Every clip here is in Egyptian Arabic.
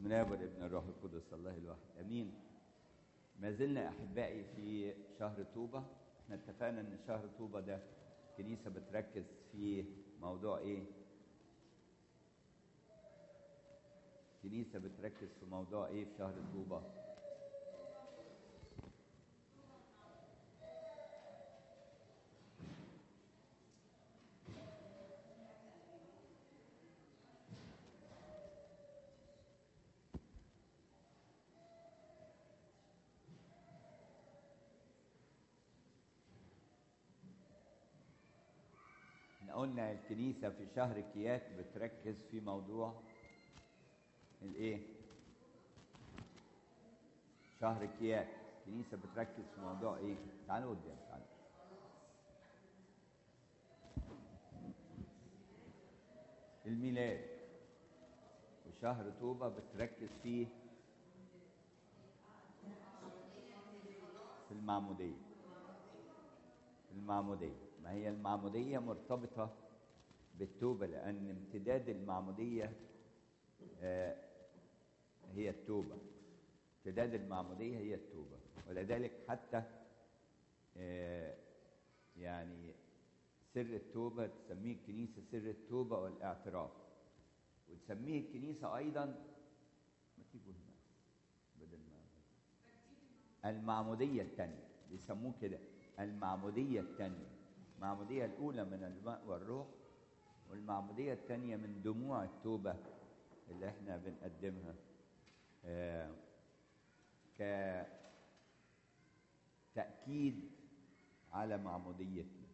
بسم الله والابن الروح القدس الله الواحد امين ما زلنا احبائي في شهر طوبه احنا اتفقنا ان شهر طوبه ده الكنيسه بتركز في موضوع ايه الكنيسه بتركز في موضوع ايه في شهر طوبه احنا قلنا الكنيسة في شهر كياك بتركز في موضوع الايه شهر كياك الكنيسة بتركز في موضوع ايه تعالوا قدام تعالوا الميلاد وشهر طوبة بتركز فيه في المعمودية في المعمودية ما هي المعمودية مرتبطة بالتوبة لأن امتداد المعمودية آه، هي التوبة امتداد المعمودية هي التوبة ولذلك حتى آه، يعني سر التوبة تسميه الكنيسة سر التوبة والاعتراف وتسميه الكنيسة أيضا ما تيجوا هنا بدل ما المعمودية الثانية بيسموه كده المعمودية الثانية المعمودية الأولى من الماء والروح والمعمودية الثانية من دموع التوبة اللي احنا بنقدمها آه كتأكيد على معموديتنا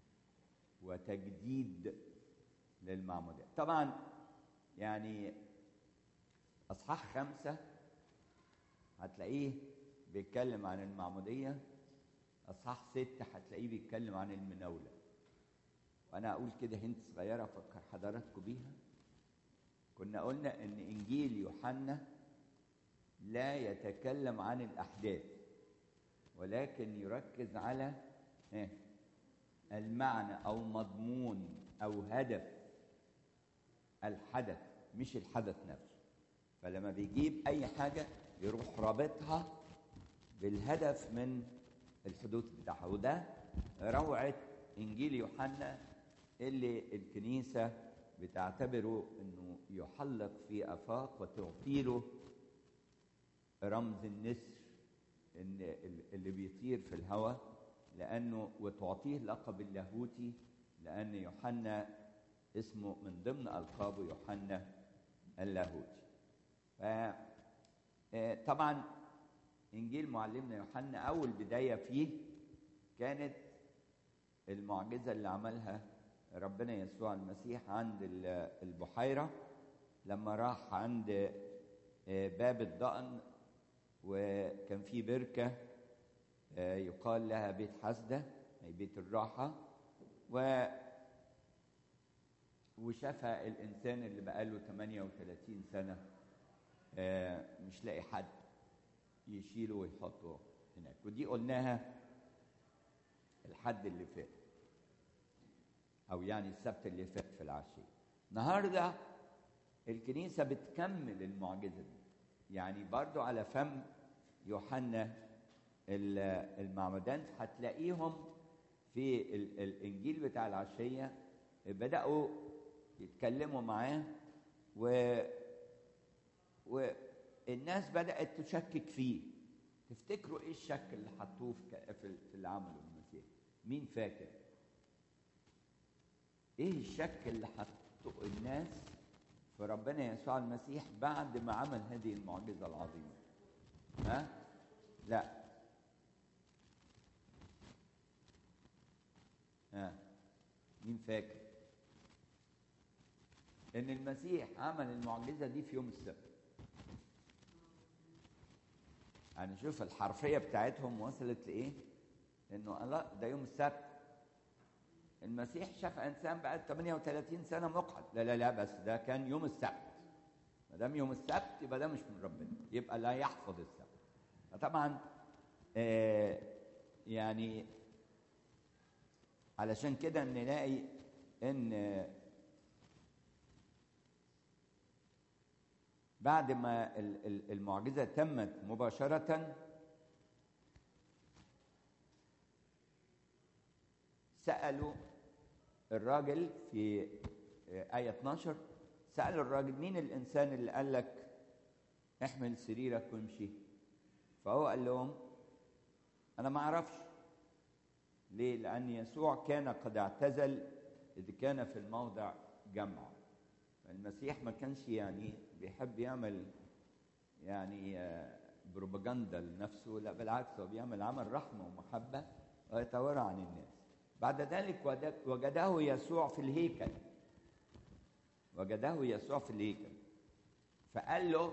وتجديد للمعمودية طبعا يعني أصحاح خمسة هتلاقيه بيتكلم عن المعمودية اصحاح ستة هتلاقيه بيتكلم عن المناولة وانا اقول كده هنت صغيرة افكر حضراتكم بيها كنا قلنا ان انجيل يوحنا لا يتكلم عن الاحداث ولكن يركز على إيه؟ المعنى او مضمون او هدف الحدث مش الحدث نفسه فلما بيجيب اي حاجة يروح رابطها بالهدف من الحدوث بتاعها وده روعة إنجيل يوحنا اللي الكنيسة بتعتبره إنه يحلق في آفاق وتعطيله رمز النسر إن اللي بيطير في الهواء لأنه وتعطيه لقب اللاهوتي لأن يوحنا اسمه من ضمن ألقابه يوحنا اللاهوتي طبعا انجيل معلمنا يوحنا اول بدايه فيه كانت المعجزه اللي عملها ربنا يسوع المسيح عند البحيره لما راح عند باب الضأن وكان في بركه يقال لها بيت حسده اي بيت الراحه و وشافها الانسان اللي بقاله 38 سنه مش لاقي حد يشيله ويحطه هناك ودي قلناها الحد اللي فات او يعني السبت اللي فات في العشيه النهارده الكنيسه بتكمل المعجزه دي يعني برضو على فم يوحنا المعمدان هتلاقيهم في الانجيل بتاع العشيه بداوا يتكلموا معاه و والناس بدأت تشكك فيه تفتكروا ايه الشك اللي حطوه في في اللي عمله المسيح مين فاكر ايه الشك اللي حطوه الناس في ربنا يسوع المسيح بعد ما عمل هذه المعجزه العظيمه ها لا ها مين فاكر ان المسيح عمل المعجزه دي في يوم السبت يعني شوف الحرفية بتاعتهم وصلت لإيه؟ إنه الله ده يوم السبت المسيح شاف إنسان بقى 38 سنة مقعد لا لا لا بس ده كان يوم السبت ما دام يوم السبت يبقى ده مش من ربنا يبقى لا يحفظ السبت فطبعا آه يعني علشان كده نلاقي إن بعد ما ال- ال- المعجزة تمت مباشرة سألوا الراجل في آية 12 سألوا الراجل مين الإنسان اللي قال لك احمل سريرك وامشي فهو قال لهم أنا ما أعرفش ليه؟ لأن يسوع كان قد اعتزل إذ كان في الموضع جمع المسيح ما كانش يعني بيحب يعمل يعني آه، بروباجندا لنفسه لا بالعكس هو بيعمل عمل رحمة ومحبة ويتورع عن الناس بعد ذلك وجد- وجده يسوع في الهيكل وجده يسوع في الهيكل فقال له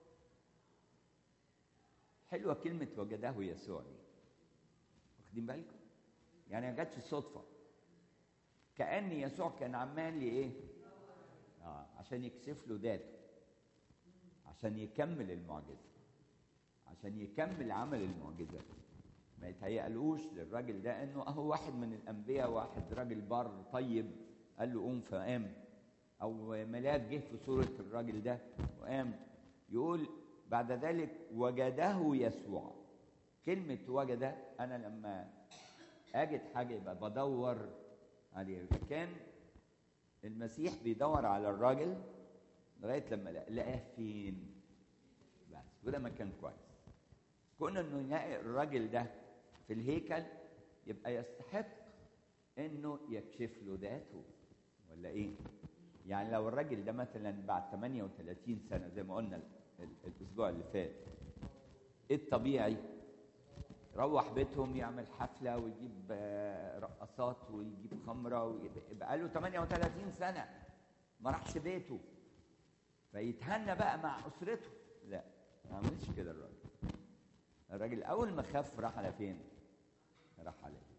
حلوة كلمة وجده يسوع دي واخدين بالكم؟ يعني ما جاتش صدفة كأن يسوع كان عمال ايه؟ اه عشان يكشف له ذاته عشان يكمل المعجزة عشان يكمل عمل المعجزة ما يتهيألوش للراجل ده انه اهو واحد من الانبياء واحد راجل بار طيب قال له قوم فقام او ملاك جه في صورة الراجل ده وقام يقول بعد ذلك وجده يسوع كلمة وجد انا لما اجد حاجة يبقى بدور عليها فكان المسيح بيدور على الراجل لغايه لما لقى- لقاه فين بس وده مكان كويس كون انه يلاقي الراجل ده في الهيكل يبقى يستحق انه يكشف له ذاته ولا ايه يعني لو الراجل ده مثلا بعد 38 سنه زي ما قلنا ال- ال- الاسبوع اللي فات ايه الطبيعي روح بيتهم يعمل حفله ويجيب آه، رقصات ويجيب خمره ويبقى له 38 سنه ما راحش بيته فيتهنى بقى مع اسرته لا ما عملش كده الراجل الراجل اول ما خاف راح على فين راح على الهيكل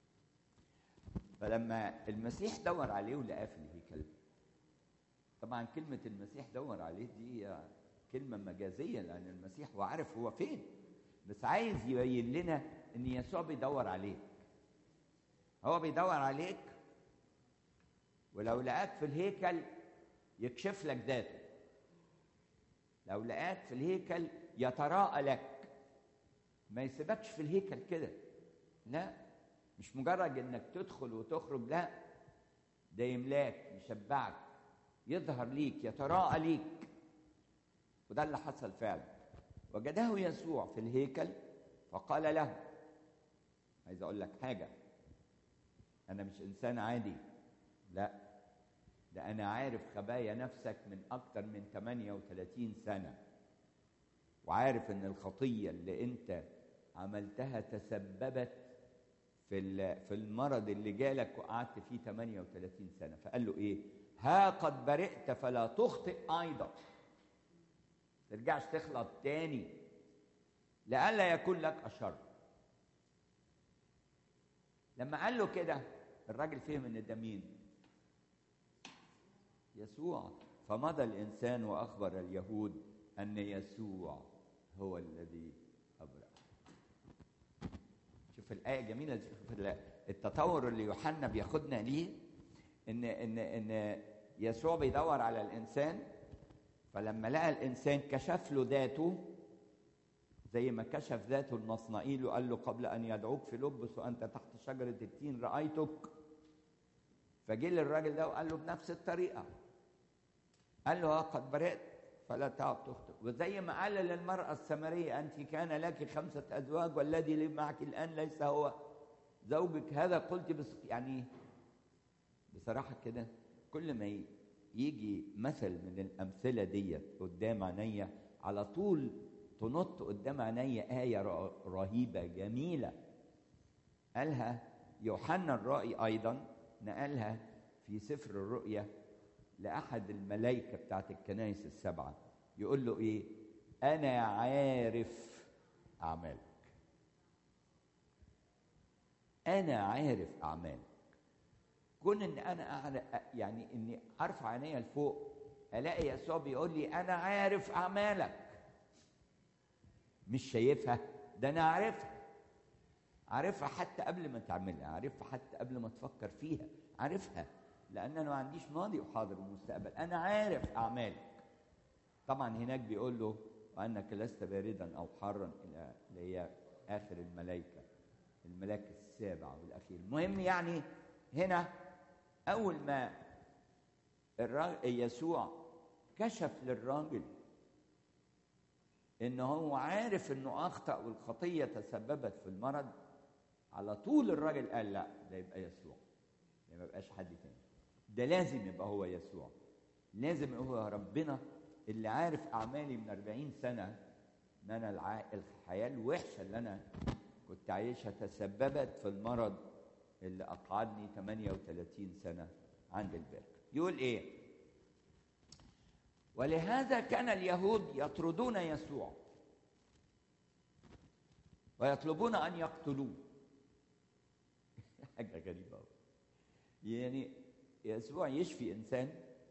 فلما المسيح دور عليه ولقاه في الهيكل طبعا كلمة المسيح دور عليه دي كلمة مجازية لأن المسيح هو عارف هو فين بس عايز يبين لنا إن يسوع بيدور عليك هو بيدور عليك ولو لقاك في الهيكل يكشف لك ذاته لو لقاك في الهيكل يتراءى لك ما يسيبكش في الهيكل كده لا مش مجرد انك تدخل وتخرج لا ده يملاك يشبعك يظهر ليك يتراءى ليك وده اللي حصل فعلا وجده يسوع في الهيكل فقال له عايز اقول لك حاجه انا مش انسان عادي لا ده انا عارف خبايا نفسك من اكتر من 38 سنه وعارف ان الخطيه اللي انت عملتها تسببت في ال- في المرض اللي جالك وقعدت فيه 38 سنه فقال له ايه ها قد برئت فلا تخطئ ايضا ترجعش تغلط تاني لئلا يكون لك اشر لما قال له كده الراجل فهم ان ده مين يسوع فمضى الانسان واخبر اليهود ان يسوع هو الذي ابرأ شوف الايه جميله شوف ال- التطور اللي يوحنا بياخدنا ليه ان ان ان يسوع بيدور على الانسان فلما لقى الانسان كشف له ذاته زي ما كشف ذاته النصنائيل وقال له قبل ان يدعوك في لبس وانت تحت شجره التين رايتك فجه للراجل ده وقال له بنفس الطريقه قال له ها قد برئت فلا تعب تخطئ وزي ما قال للمرأة السامرية أنت كان لك خمسة أزواج والذي لي معك الآن ليس هو زوجك هذا قلت بس يعني بصراحة كده كل ما ي- يجي مثل من الأمثلة ديت قدام عينيا على طول تنط قدام عينيا آية ر- رهيبة جميلة قالها يوحنا الرائي أيضا نقلها في سفر الرؤيا لأحد الملائكة بتاعت الكنائس السبعة يقول له إيه أنا عارف أعمالك أنا عارف أعمالك كون إن أنا أعرف يعني إني أرفع عينيا لفوق ألاقي يسوع بيقول لي أنا عارف أعمالك مش شايفها ده أنا عارفها عارفها حتى قبل ما تعملها عارفها حتى قبل ما تفكر فيها عارفها لان انا ما عنديش ماضي وحاضر ومستقبل انا عارف اعمالك طبعا هناك بيقول له وانك لست باردا او حارا الى اللي هي اخر الملائكه الملاك السابع والاخير المهم يعني هنا اول ما الراجل يسوع كشف للراجل ان هو عارف انه اخطا والخطيه تسببت في المرض على طول الراجل قال لا ده يبقى يسوع ده ما يبقاش حد تاني ده لازم يبقى هو يسوع لازم هو ربنا اللي عارف اعمالي من 40 سنه ان انا الع... الحياه الوحشه اللي انا كنت عايشها تسببت في المرض اللي اقعدني 38 سنه عند البركه يقول ايه ولهذا كان اليهود يطردون يسوع ويطلبون ان يقتلوه حاجه غريبه أوي. يعني يسوع يشفي انسان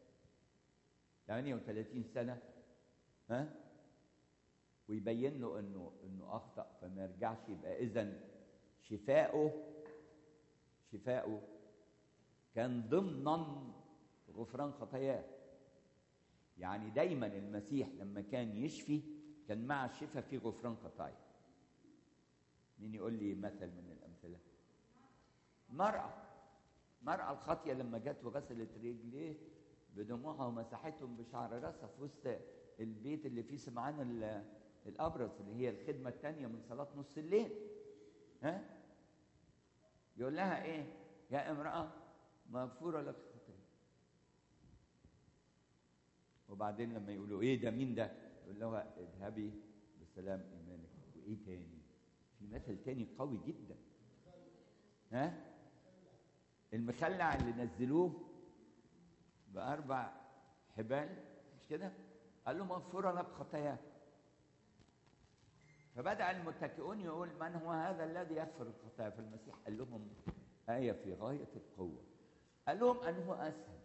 38 سنه ها ويبين له انه انه اخطا فما يرجعش يبقى اذا شفاؤه شفاؤه كان ضمنا غفران خطاياه يعني دايما المسيح لما كان يشفي كان مع الشفاء في غفران خطايا مين يقول لي مثل من الامثله مرأة مرأة الخاطية لما جت وغسلت رجليه بدموعها ومسحتهم بشعر راسها في وسط البيت اللي فيه سمعان ال- الأبرص اللي هي الخدمة الثانية من صلاة نص الليل ها يقول لها إيه يا امرأة مغفورة لك خطية وبعدين لما يقولوا إيه ده مين ده يقول لها اذهبي بسلام إيمانك وإيه تاني في مثل تاني قوي جدا ها المخلع اللي نزلوه بأربع حبال مش كده؟ قال له مغفورة لك خطاياك فبدأ المتكئون يقول من هو هذا الذي يغفر الخطايا فالمسيح قال لهم آية في غاية القوة قال لهم أنه أسهل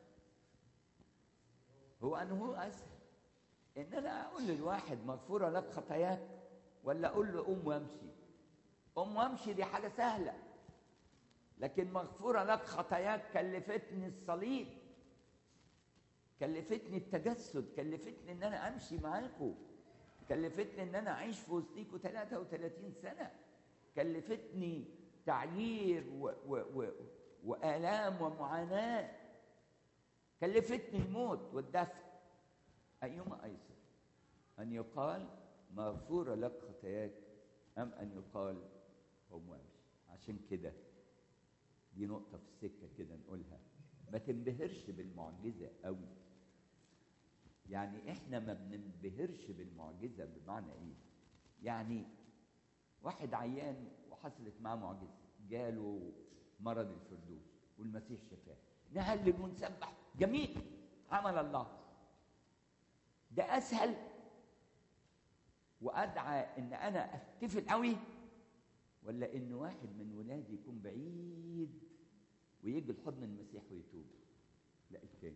هو أنه أسهل إن أنا أقول للواحد مغفورة لك خطاياك ولا أقول له قوم وامشي قوم وامشي دي حاجة سهلة لكن مغفورة لك خطاياك كلفتني الصليب كلفتني التجسد كلفتني ان انا امشي معاكم كلفتني ان انا اعيش في وسطيكم 33 سنه كلفتني تعيير و و و والام ومعاناه كلفتني الموت والدفن ايما ايسر ان يقال مغفوره لك خطاياك ام ان يقال قوم وامشي عشان كده دي نقطه في السكه كده نقولها ما تنبهرش بالمعجزه قوي يعني احنا ما بننبهرش بالمعجزه بمعنى ايه يعني واحد عيان وحصلت معاه معجزه جاله مرض الفردوس والمسيح شفاه نهلل ونسبح جميل عمل الله ده اسهل وادعى ان انا احتفل قوي ولا ان واحد من ولادي يكون بعيد ويجي لحضن المسيح ويتوب لا التاني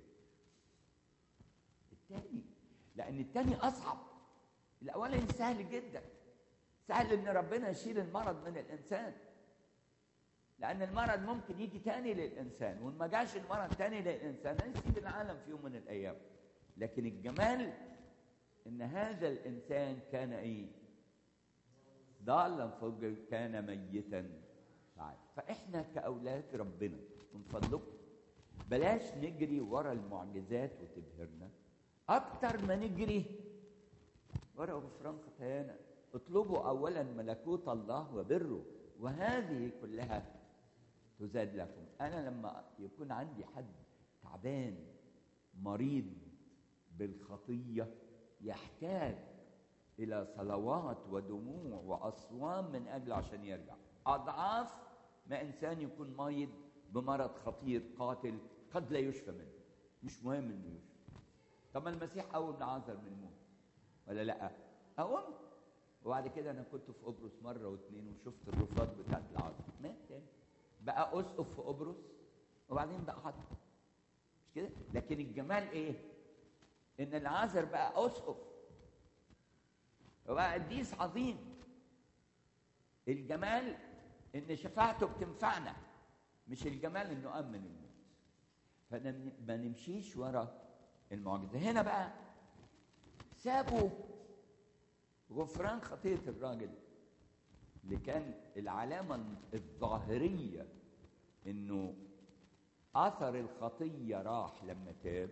التاني لان التاني اصعب الاولاني سهل جدا سهل ان ربنا يشيل المرض من الانسان لان المرض ممكن يجي تاني للانسان وان ما جاش المرض تاني للانسان هيسيب العالم في يوم من الايام لكن الجمال ان هذا الانسان كان ايه ضالا فوق كان ميتا فعال فاحنا كاولاد ربنا من فضلكم بلاش نجري ورا المعجزات وتبهرنا اكتر ما نجري ورا غفران خطايانا اطلبوا اولا ملكوت الله وبره وهذه كلها تزاد لكم انا لما يكون عندي حد تعبان مريض بالخطيه يحتاج الى صلوات ودموع واصوام من اجل عشان يرجع اضعاف ما انسان يكون مريض بمرض خطير قاتل قد لا يشفى منه مش مهم انه يشفى طب ما المسيح قوم لعازر من الموت ولا لا قوم وبعد كده انا كنت في قبرص مره واثنين وشفت الرفات بتاعت العازر مات تاني بقى اسقف في قبرص وبعدين بقى حد مش كده لكن الجمال ايه ان العازر بقى اسقف وبقى قديس عظيم الجمال ان شفاعته بتنفعنا مش الجمال انه قام من الموت فما نمشيش ورا المعجزه هنا بقى سابوا غفران خطيه الراجل اللي كان العلامه الظاهريه انه اثر الخطيه راح لما تاب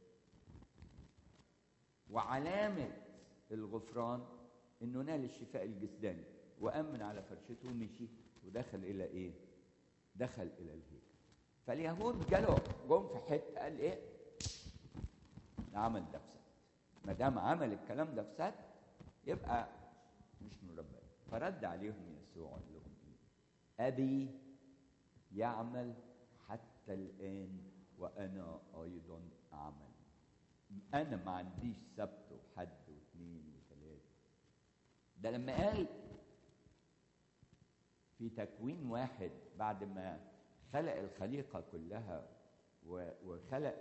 وعلامه الغفران انه نال الشفاء الجسداني وامن على فرشته ومشي ودخل الى ايه دخل الى الهيكل فاليهود جالوا جم في حته قال ايه عمل ده فساد ما دام عمل الكلام ده فساد يبقى مش من ربنا فرد عليهم يسوع قال لهم ايه ابي يعمل حتى الان وانا ايضا اعمل انا ما عنديش سبت وحد واثنين وثلاثه ده لما قال في تكوين واحد بعد ما خلق الخليقة كلها وخلق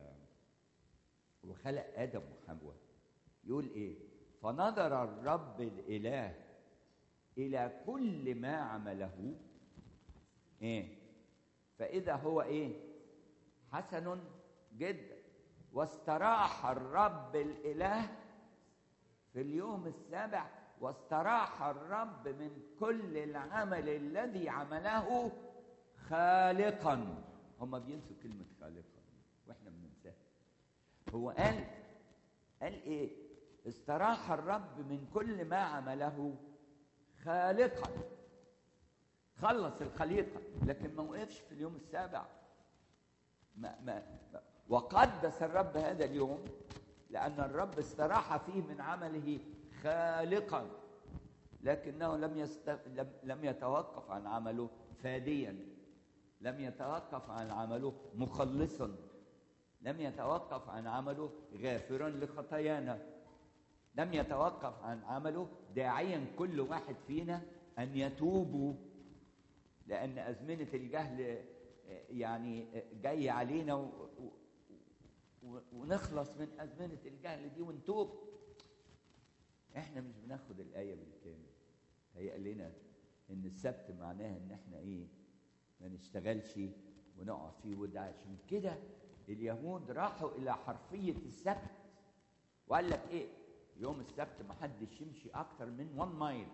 وخلق آدم وحواء يقول إيه؟ فنظر الرب الإله إلى كل ما عمله إيه؟ فإذا هو إيه؟ حسن جدا واستراح الرب الإله في اليوم السابع واستراح الرب من كل العمل الذي عمله خالقا هم بينسوا كلمة خالقا واحنا بننساها هو قال قال ايه استراح الرب من كل ما عمله خالقا خلص الخليقة لكن ما وقفش في اليوم السابع ما ما وقدس الرب هذا اليوم لأن الرب استراح فيه من عمله خالقا لكنه لم يست... لم... لم يتوقف عن عمله فاديا لم يتوقف عن عمله مخلصا لم يتوقف عن عمله غافرا لخطايانا لم يتوقف عن عمله داعيا كل واحد فينا ان يتوبوا لان ازمنه الجهل يعني جاي علينا و... و... ونخلص من ازمنه الجهل دي ونتوب احنا مش بناخد الايه بالكامل هيقال لنا ان السبت معناها ان احنا ايه ما نشتغلش ونقع فيه وده عشان كده اليهود راحوا الى حرفيه السبت وقال لك ايه يوم السبت ما حدش يمشي اكتر من 1 مايل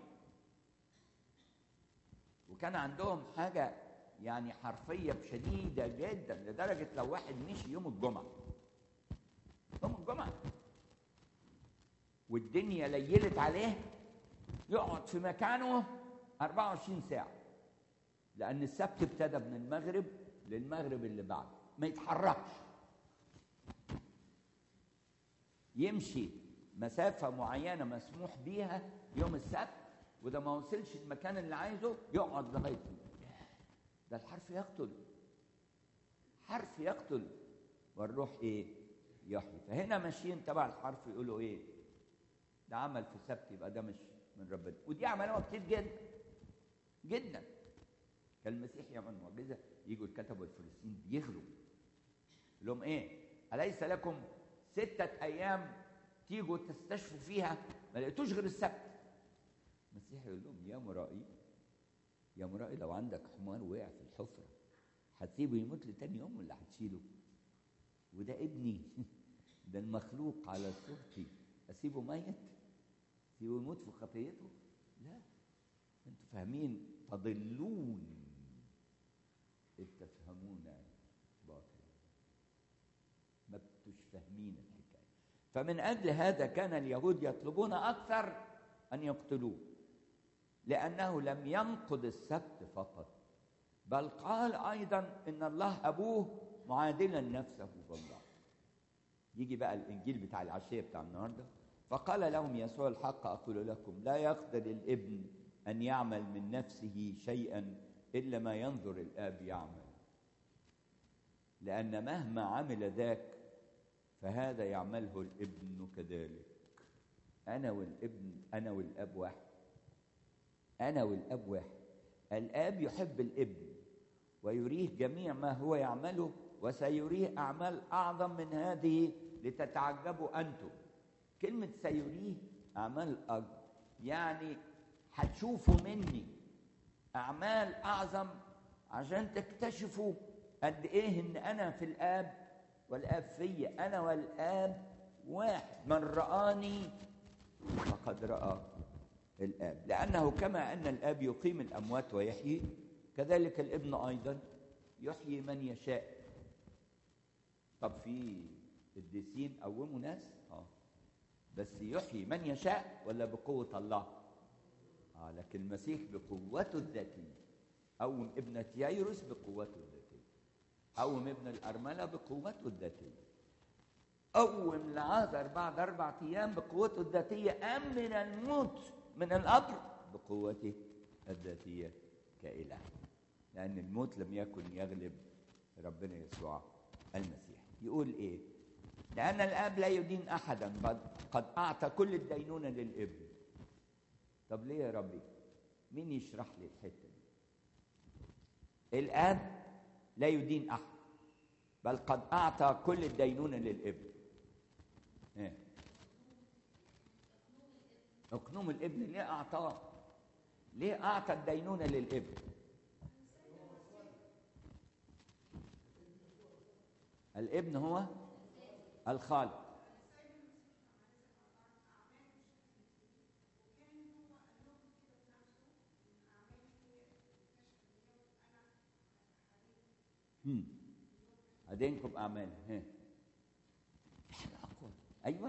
وكان عندهم حاجه يعني حرفيه شديده جدا لدرجه لو واحد مشي يوم الجمعه يوم الجمعه والدنيا ليلت عليه يقعد في مكانه 24 ساعة لأن السبت ابتدى من المغرب للمغرب اللي بعده ما يتحركش يمشي مسافة معينة مسموح بيها يوم السبت وده ما وصلش المكان اللي عايزه يقعد لغاية ده الحرف يقتل حرف يقتل والروح ايه يحيي فهنا ماشيين تبع الحرف يقولوا ايه ده عمل في السبت يبقى ده مش من ربنا ودي عملوها كتير جدا جدا كان المسيح يعمل معجزه يجوا الكتبه الفلسطين بيغلوا لهم ايه اليس لكم سته ايام تيجوا تستشفوا فيها ما لقيتوش غير السبت المسيح يقول لهم يا مرائي يا مرائي لو عندك حمار وقع في الحفره هتسيبه يموت لتاني يوم ولا هتشيله وده ابني ده المخلوق على صورتي اسيبه ميت اسيبه يموت في خطيته لا انتوا فاهمين تضلون اذ تفهمون باطلا ما انتوش فاهمين الحكايه فمن اجل هذا كان اليهود يطلبون اكثر ان يقتلوه لانه لم ينقض السبت فقط بل قال ايضا ان الله ابوه معادلا نفسه بالله يجي بقى الانجيل بتاع العشيه بتاع النهارده فقال لهم يسوع الحق اقول لكم لا يقدر الابن ان يعمل من نفسه شيئا الا ما ينظر الاب يعمل لان مهما عمل ذاك فهذا يعمله الابن كذلك انا والابن انا والاب واحد انا والاب واحد الاب يحب الابن ويريه جميع ما هو يعمله وسيريه اعمال اعظم من هذه لتتعجبوا انتم كلمه سيريه اعمال اكبر يعني هتشوفوا مني اعمال اعظم عشان تكتشفوا قد ايه ان انا في الاب والاب فيا انا والاب واحد من رآني فقد رأى الآب لأنه كما أن الآب يقيم الأموات ويحيي كذلك الابن أيضا يحيي من يشاء طب في قديسين قوموا ناس اه بس يحيي من يشاء ولا بقوة الله اه لكن المسيح بقوته الذاتية قوم ابنة ييروس بقوته الذاتية قوم ابن الأرملة بقوته الذاتية قوم لعازر بعد أربع أيام بقوته الذاتية قام من الموت من القبر بقوته الذاتية كإله لأن الموت لم يكن يغلب ربنا يسوع المسيح يقول إيه لأن الآب لا يدين أحدا بل قد أعطى كل الدينونة للابن طب ليه يا ربي مين يشرح لي الحتة دي الآب لا يدين أحد بل قد أعطى كل الدينونة للابن إيه؟ أقنوم الابن ليه أعطاه ليه أعطى الدينونة للابن الابن هو الخالق هم. أدينكم أعمال ها حاجة أقوى أيوه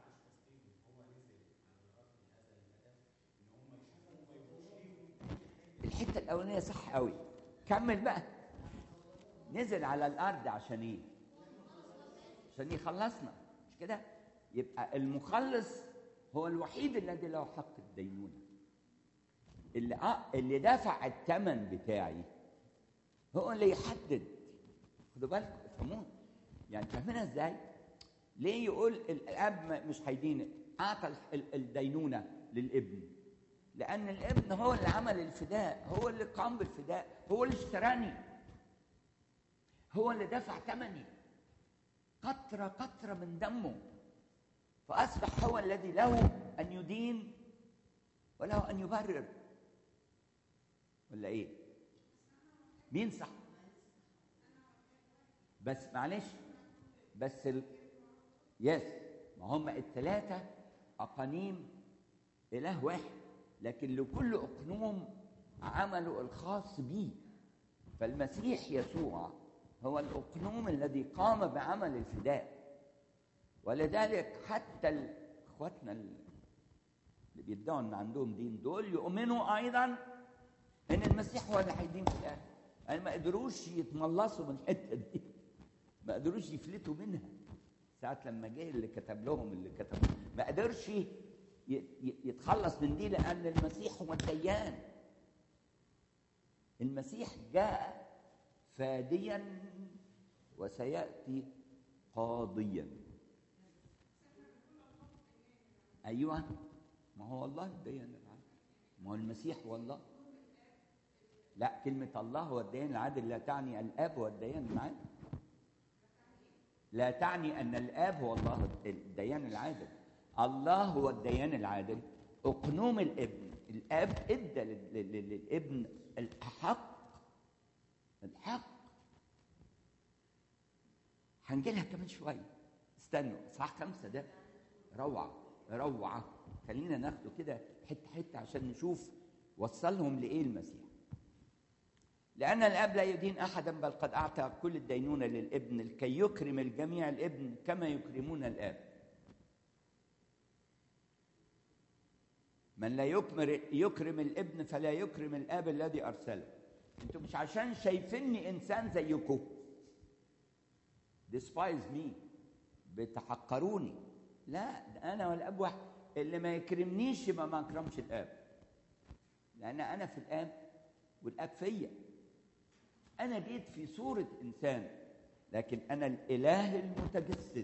الحتة الأولانية صح قوي كمل بقى نزل على الأرض عشان إيه؟ عشان يخلصنا مش كده؟ يبقى المخلص هو الوحيد الذي له حق الدينونة اللي آه اللي دفع الثمن بتاعي هو اللي يحدد خدوا بالكم افهمون يعني فاهمينها ازاي؟ ليه يقول الاب مش هيدين اعطى الدينونه للابن لان الابن هو اللي عمل الفداء هو اللي قام بالفداء هو اللي اشتراني هو اللي دفع ثمني قطره قطره من دمه فاصبح هو الذي له ان يدين وله ان يبرر ولا ايه مين صح بس معلش بس ال... يس ما هم الثلاثة أقانيم إله واحد لكن لكل أقنوم عمله الخاص به فالمسيح يسوع هو الأقنوم الذي قام بعمل الفداء ولذلك حتى إخواتنا اللي بيدعوا إن عندهم دين دول يؤمنوا أيضا إن المسيح هو اللي هيدين في الآخر يعني ما قدروش يتملصوا من الحتة دي ما قدروش يفلتوا منها ساعة لما جه اللي كتب لهم اللي كتب ما قدرش يتخلص من دي لأن المسيح هو الديان المسيح جاء فاديا وسيأتي قاضيا أيوة ما هو الله الديان العادل ما هو المسيح هو الله لا كلمة الله هو الديان العادل لا تعني الآب هو الديان العادل لا تعني ان الاب هو الله الديان العادل الله هو الديان العادل اقنوم الابن الاب ادى للابن الحق الحق هنجيلها كمان شويه استنوا صح خمسه ده روعه روعه خلينا ناخده كده حته حته عشان نشوف وصلهم لايه المسيح لأن الأب لا يدين أحدا بل قد أعطى كل الدينونة للابن لكي يكرم الجميع الابن كما يكرمون الآب من لا يكمر يكرم الابن فلا يكرم الآب الذي أرسله أنتوا مش عشان شايفيني إنسان زيكم despise me بتحقروني لا ده أنا والأب واحد اللي ما يكرمنيش يبقى ما أكرمش الآب لأن أنا في الآب والآب فيا أنا جيت في صورة إنسان لكن أنا الإله المتجسد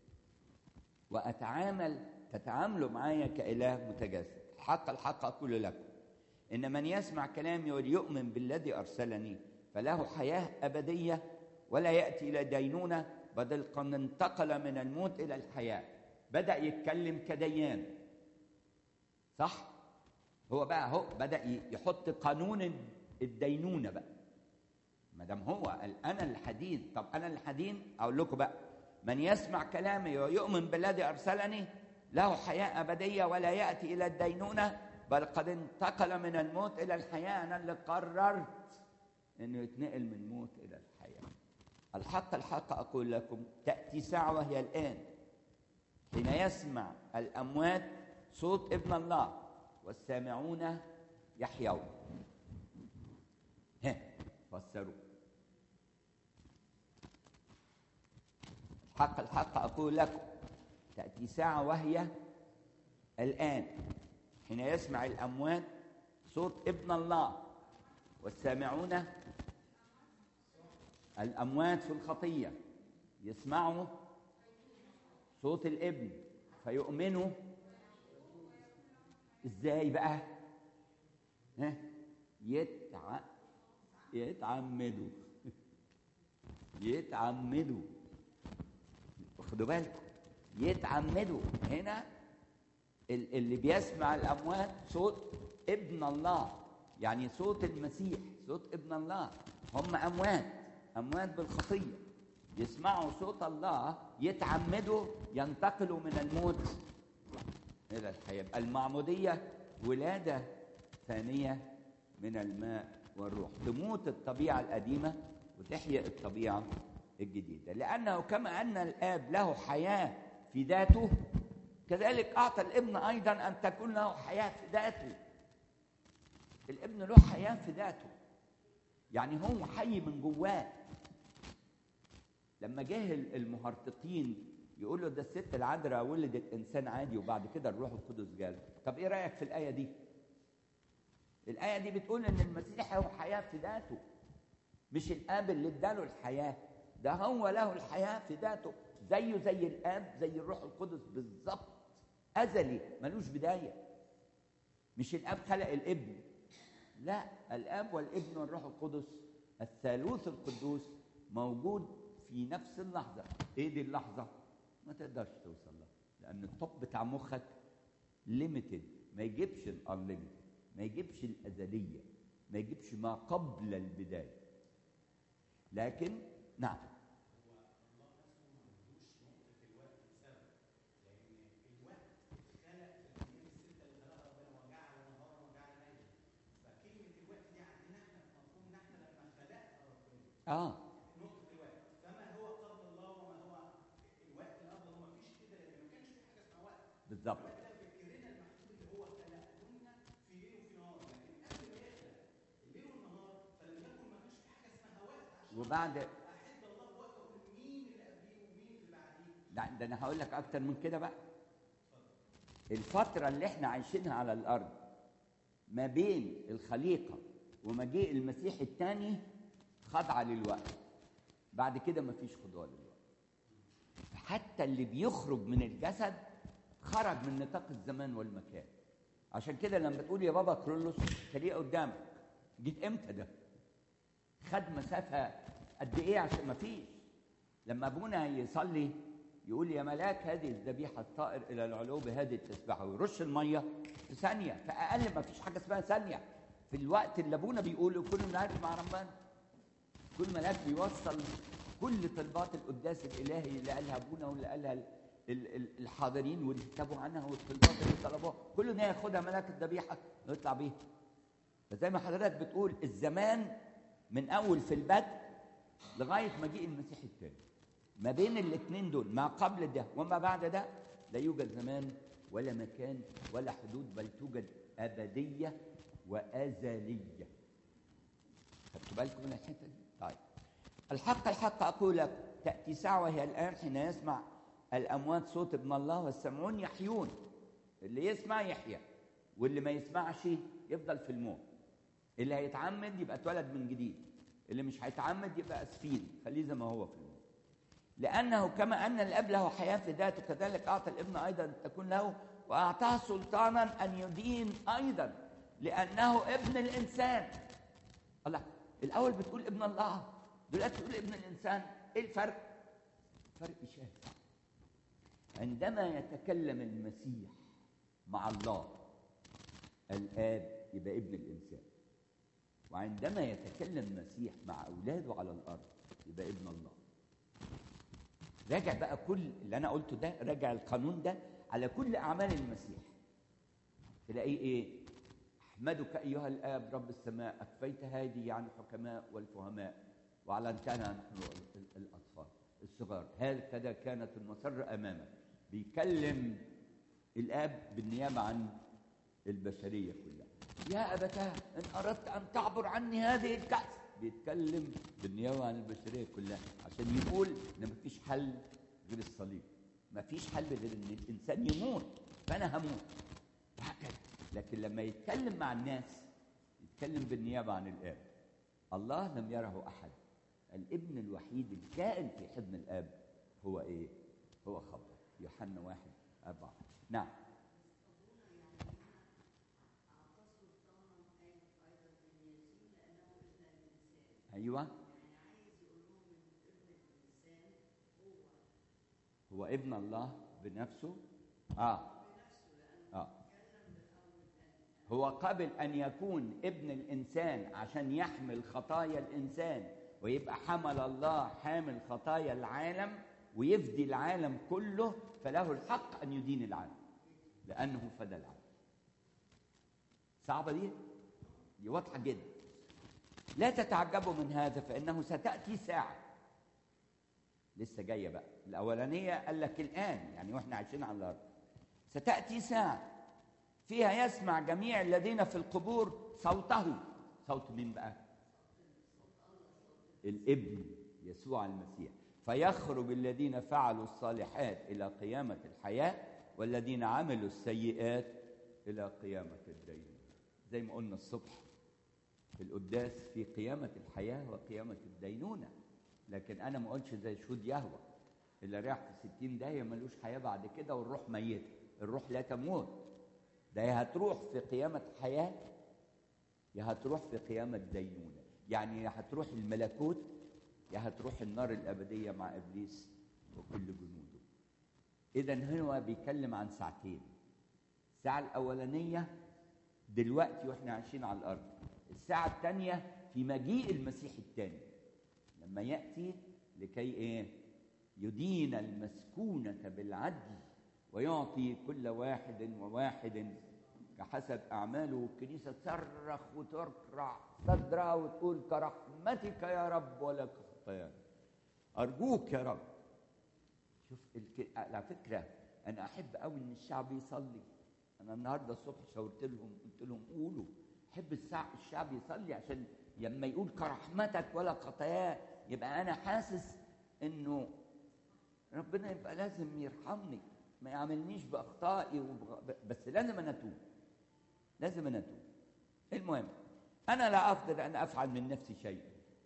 وأتعامل تتعاملوا معايا كإله متجسد الحق الحق أقول لكم إن من يسمع كلامي وليؤمن بالذي أرسلني فله حياة أبدية ولا يأتي إلى دينونة بدل قد انتقل من الموت إلى الحياة بدأ يتكلم كديان صح؟ هو بقى هو بدأ يحط قانون الدينونة بقى ما دام هو قال انا الحديد طب انا الحديد اقول لكم بقى من يسمع كلامي ويؤمن بالذي ارسلني له حياه ابديه ولا ياتي الى الدينونه بل قد انتقل من الموت الى الحياه انا اللي قررت انه يتنقل من الموت الى الحياه الحق الحق اقول لكم تاتي ساعه وهي الان حين يسمع الاموات صوت ابن الله والسامعون يحيون ها فسروا الحق الحق أقول لكم تأتي ساعة وهي الآن حين يسمع الأموات صوت ابن الله والسامعون الأموات في الخطية يسمعوا صوت الابن فيؤمنوا ازاي بقى ها يتع... يتعمدوا يتعمدوا خدوا بالكم يتعمدوا هنا اللي بيسمع الاموات صوت ابن الله يعني صوت المسيح صوت ابن الله هم اموات اموات بالخطيه يسمعوا صوت الله يتعمدوا ينتقلوا من الموت الى الحياه المعموديه ولاده ثانيه من الماء والروح تموت الطبيعه القديمه وتحيا الطبيعه الجديده لانه كما ان الاب له حياه في ذاته كذلك اعطى الابن ايضا ان تكون له حياه في ذاته الابن له حياه في ذاته يعني هو حي من جواه لما جه المهرطقين يقول له ده الست العذراء ولدت انسان عادي وبعد كده الروح القدس جاله طب ايه رايك في الايه دي الايه دي بتقول ان المسيح هو حياه في ذاته مش الاب اللي اداله الحياه ده هو له الحياه في ذاته زيه زي الاب زي الروح القدس بالظبط ازلي ملوش بدايه مش الاب خلق الابن لا الاب والابن والروح القدس الثالوث القدوس موجود في نفس اللحظه ايه دي اللحظه ما تقدرش توصل لها لان الطب بتاع مخك ليميتد ما يجيبش الانليميتد ما يجيبش الازليه ما يجيبش ما قبل البدايه لكن نعم اه نقطة الوقت فما هو قبل الله وما هو الوقت اللي قبل الله مفيش كده لأن ما كانش في حاجة اسمها وقت بالظبط الوقت ده فكرنا المحدود اللي هو خلقهن في ليل وفي نهار لكن قبل ما يخلق الليل والنهار فلم يكن ما فيش في حاجة اسمها وقت عشان وبعد أحد الله بوقت أقول مين اللي قبليه ومين اللي بعديه ده, ده انا هقول لك اكتر من كده بقى الفتره اللي احنا عايشينها على الارض ما بين الخليقه ومجيء المسيح الثاني خاضعه للوقت بعد كده مفيش خضوع للوقت حتى اللي بيخرج من الجسد خرج من نطاق الزمان والمكان عشان كده لما تقول يا بابا كرولوس تلاقيه قدامك جيت امتى ده خد مسافه قد ايه عشان مفيش لما ابونا يصلي يقول يا ملاك هذه الذبيحه الطائر الى العلو بهذه التسبحه ويرش الميه في ثانيه في اقل ما فيش حاجه اسمها ثانيه في الوقت اللي ابونا بيقوله كل الناس مع ربنا كل ملاك بيوصل كل طلبات القداس الالهي اللي قالها ابونا واللي قالها ال- ال- ال- الحاضرين واللي كتبوا عنها والطلبات اللي طلبوها كل ده ياخدها ملاك الذبيحه ويطلع بيها فزي ما حضرتك بتقول الزمان من اول في البدء لغايه مجيء المسيح الثاني ما بين الاثنين دول ما قبل ده وما بعد ده لا يوجد زمان ولا مكان ولا حدود بل توجد ابديه وازليه خدتوا بالكم من الحته دي؟ طيب الحق الحق اقول لك تاتي ساعه وهي الان حين يسمع الاموات صوت ابن الله والسمعون يحيون اللي يسمع يحيا واللي ما يسمعش يفضل في الموت اللي هيتعمد يبقى اتولد من جديد اللي مش هيتعمد يبقى اسفين خليه زي ما هو في الموت لانه كما ان الاب له حياه في ذاته كذلك اعطى الابن ايضا ان تكون له واعطاه سلطانا ان يدين ايضا لانه ابن الانسان الله الاول بتقول ابن الله دلوقتي تقول ابن الانسان ايه الفرق فرق شاسع عندما يتكلم المسيح مع الله الاب يبقى ابن الانسان وعندما يتكلم المسيح مع اولاده على الارض يبقى ابن الله راجع بقى كل اللي انا قلته ده راجع القانون ده على كل اعمال المسيح تلاقيه ايه احمدك ايها الاب رب السماء اكفيت هذه عن الحكماء والفهماء واعلنتنا نحن ال- الاطفال الصغار هكذا كانت المسر امامك بيكلم الاب بالنيابه عن البشريه كلها يا ابتاه ان اردت ان تعبر عني هذه الكاس بيتكلم بالنيابه عن البشريه كلها عشان يقول ان مفيش حل غير الصليب مفيش حل غير ان الانسان يموت فانا هموت وهكذا لكن لما يتكلم مع الناس يتكلم بالنيابه عن الاب الله لم يره احد الابن الوحيد الكائن في حضن الاب هو ايه هو خبر يوحنا واحد أربعة نعم ايوه هو ابن الله بنفسه اه اه هو قبل ان يكون ابن الانسان عشان يحمل خطايا الانسان ويبقى حمل الله حامل خطايا العالم ويفدي العالم كله فله الحق ان يدين العالم لانه فدى العالم صعبه دي دي واضحه جدا لا تتعجبوا من هذا فانه ستاتي ساعه لسه جايه بقى الاولانيه قال لك الان يعني واحنا عايشين على الارض ستاتي ساعه فيها يسمع جميع الذين في القبور صوته صوت مين بقى الابن يسوع المسيح فيخرج الذين فعلوا الصالحات الى قيامه الحياه والذين عملوا السيئات الى قيامه الدين زي ما قلنا الصبح في القداس في قيامه الحياه وقيامه الدينونه لكن انا ما اقولش زي شهود يهوى اللي راح في 60 داهيه ملوش حياه بعد كده والروح ميته الروح لا تموت ده يا هتروح في قيامه حياه يا هتروح في قيامه دينونه يعني يا هتروح الملكوت يا هتروح النار الابديه مع ابليس وكل جنوده اذا هو بيتكلم عن ساعتين الساعه الاولانيه دلوقتي واحنا عايشين على الارض الساعه الثانيه في مجيء المسيح الثاني لما ياتي لكي ايه يدين المسكونه بالعدل ويعطي كل واحد وواحد كحسب اعماله والكنيسه تصرخ وتركع صدرها وتقول كرحمتك يا رب ولك خطايانا ارجوك يا رب شوف الك... على فكره انا احب قوي ان الشعب يصلي انا النهارده الصبح شاورت لهم قلت لهم قولوا احب السع... الشعب يصلي عشان لما يقول كرحمتك ولا خطاياه يبقى انا حاسس انه ربنا يبقى لازم يرحمني ما يعاملنيش باخطائي وبغ... بس لازم انا اتوب لازم انا اتوب المهم انا لا اقدر ان افعل من نفسي شيء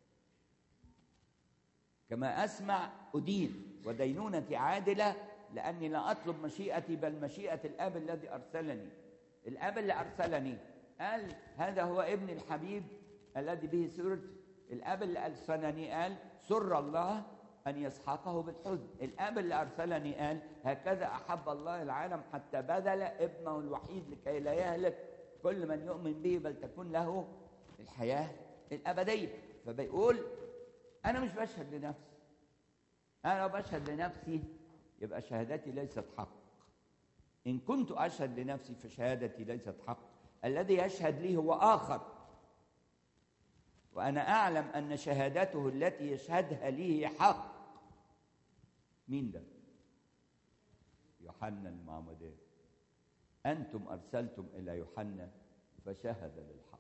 كما اسمع ادين ودينونتي عادله لاني لا اطلب مشيئتي بل مشيئه الاب الذي ارسلني الاب اللي ارسلني قال هذا هو ابن الحبيب الذي به سرت الاب اللي ارسلني قال سر الله ان يسحقه بالحزن الاب اللي ارسلني قال هكذا احب الله العالم حتى بذل ابنه الوحيد لكي لا يهلك كل من يؤمن به بل تكون له الحياه الابديه فبيقول انا مش بشهد لنفسي انا لو بشهد لنفسي يبقى شهادتي ليست حق ان كنت اشهد لنفسي فشهادتي ليست حق الذي يشهد لي هو اخر وانا اعلم ان شهادته التي يشهدها لي هي حق مين ده يوحنا المعمدان انتم ارسلتم الى يوحنا فشهد للحق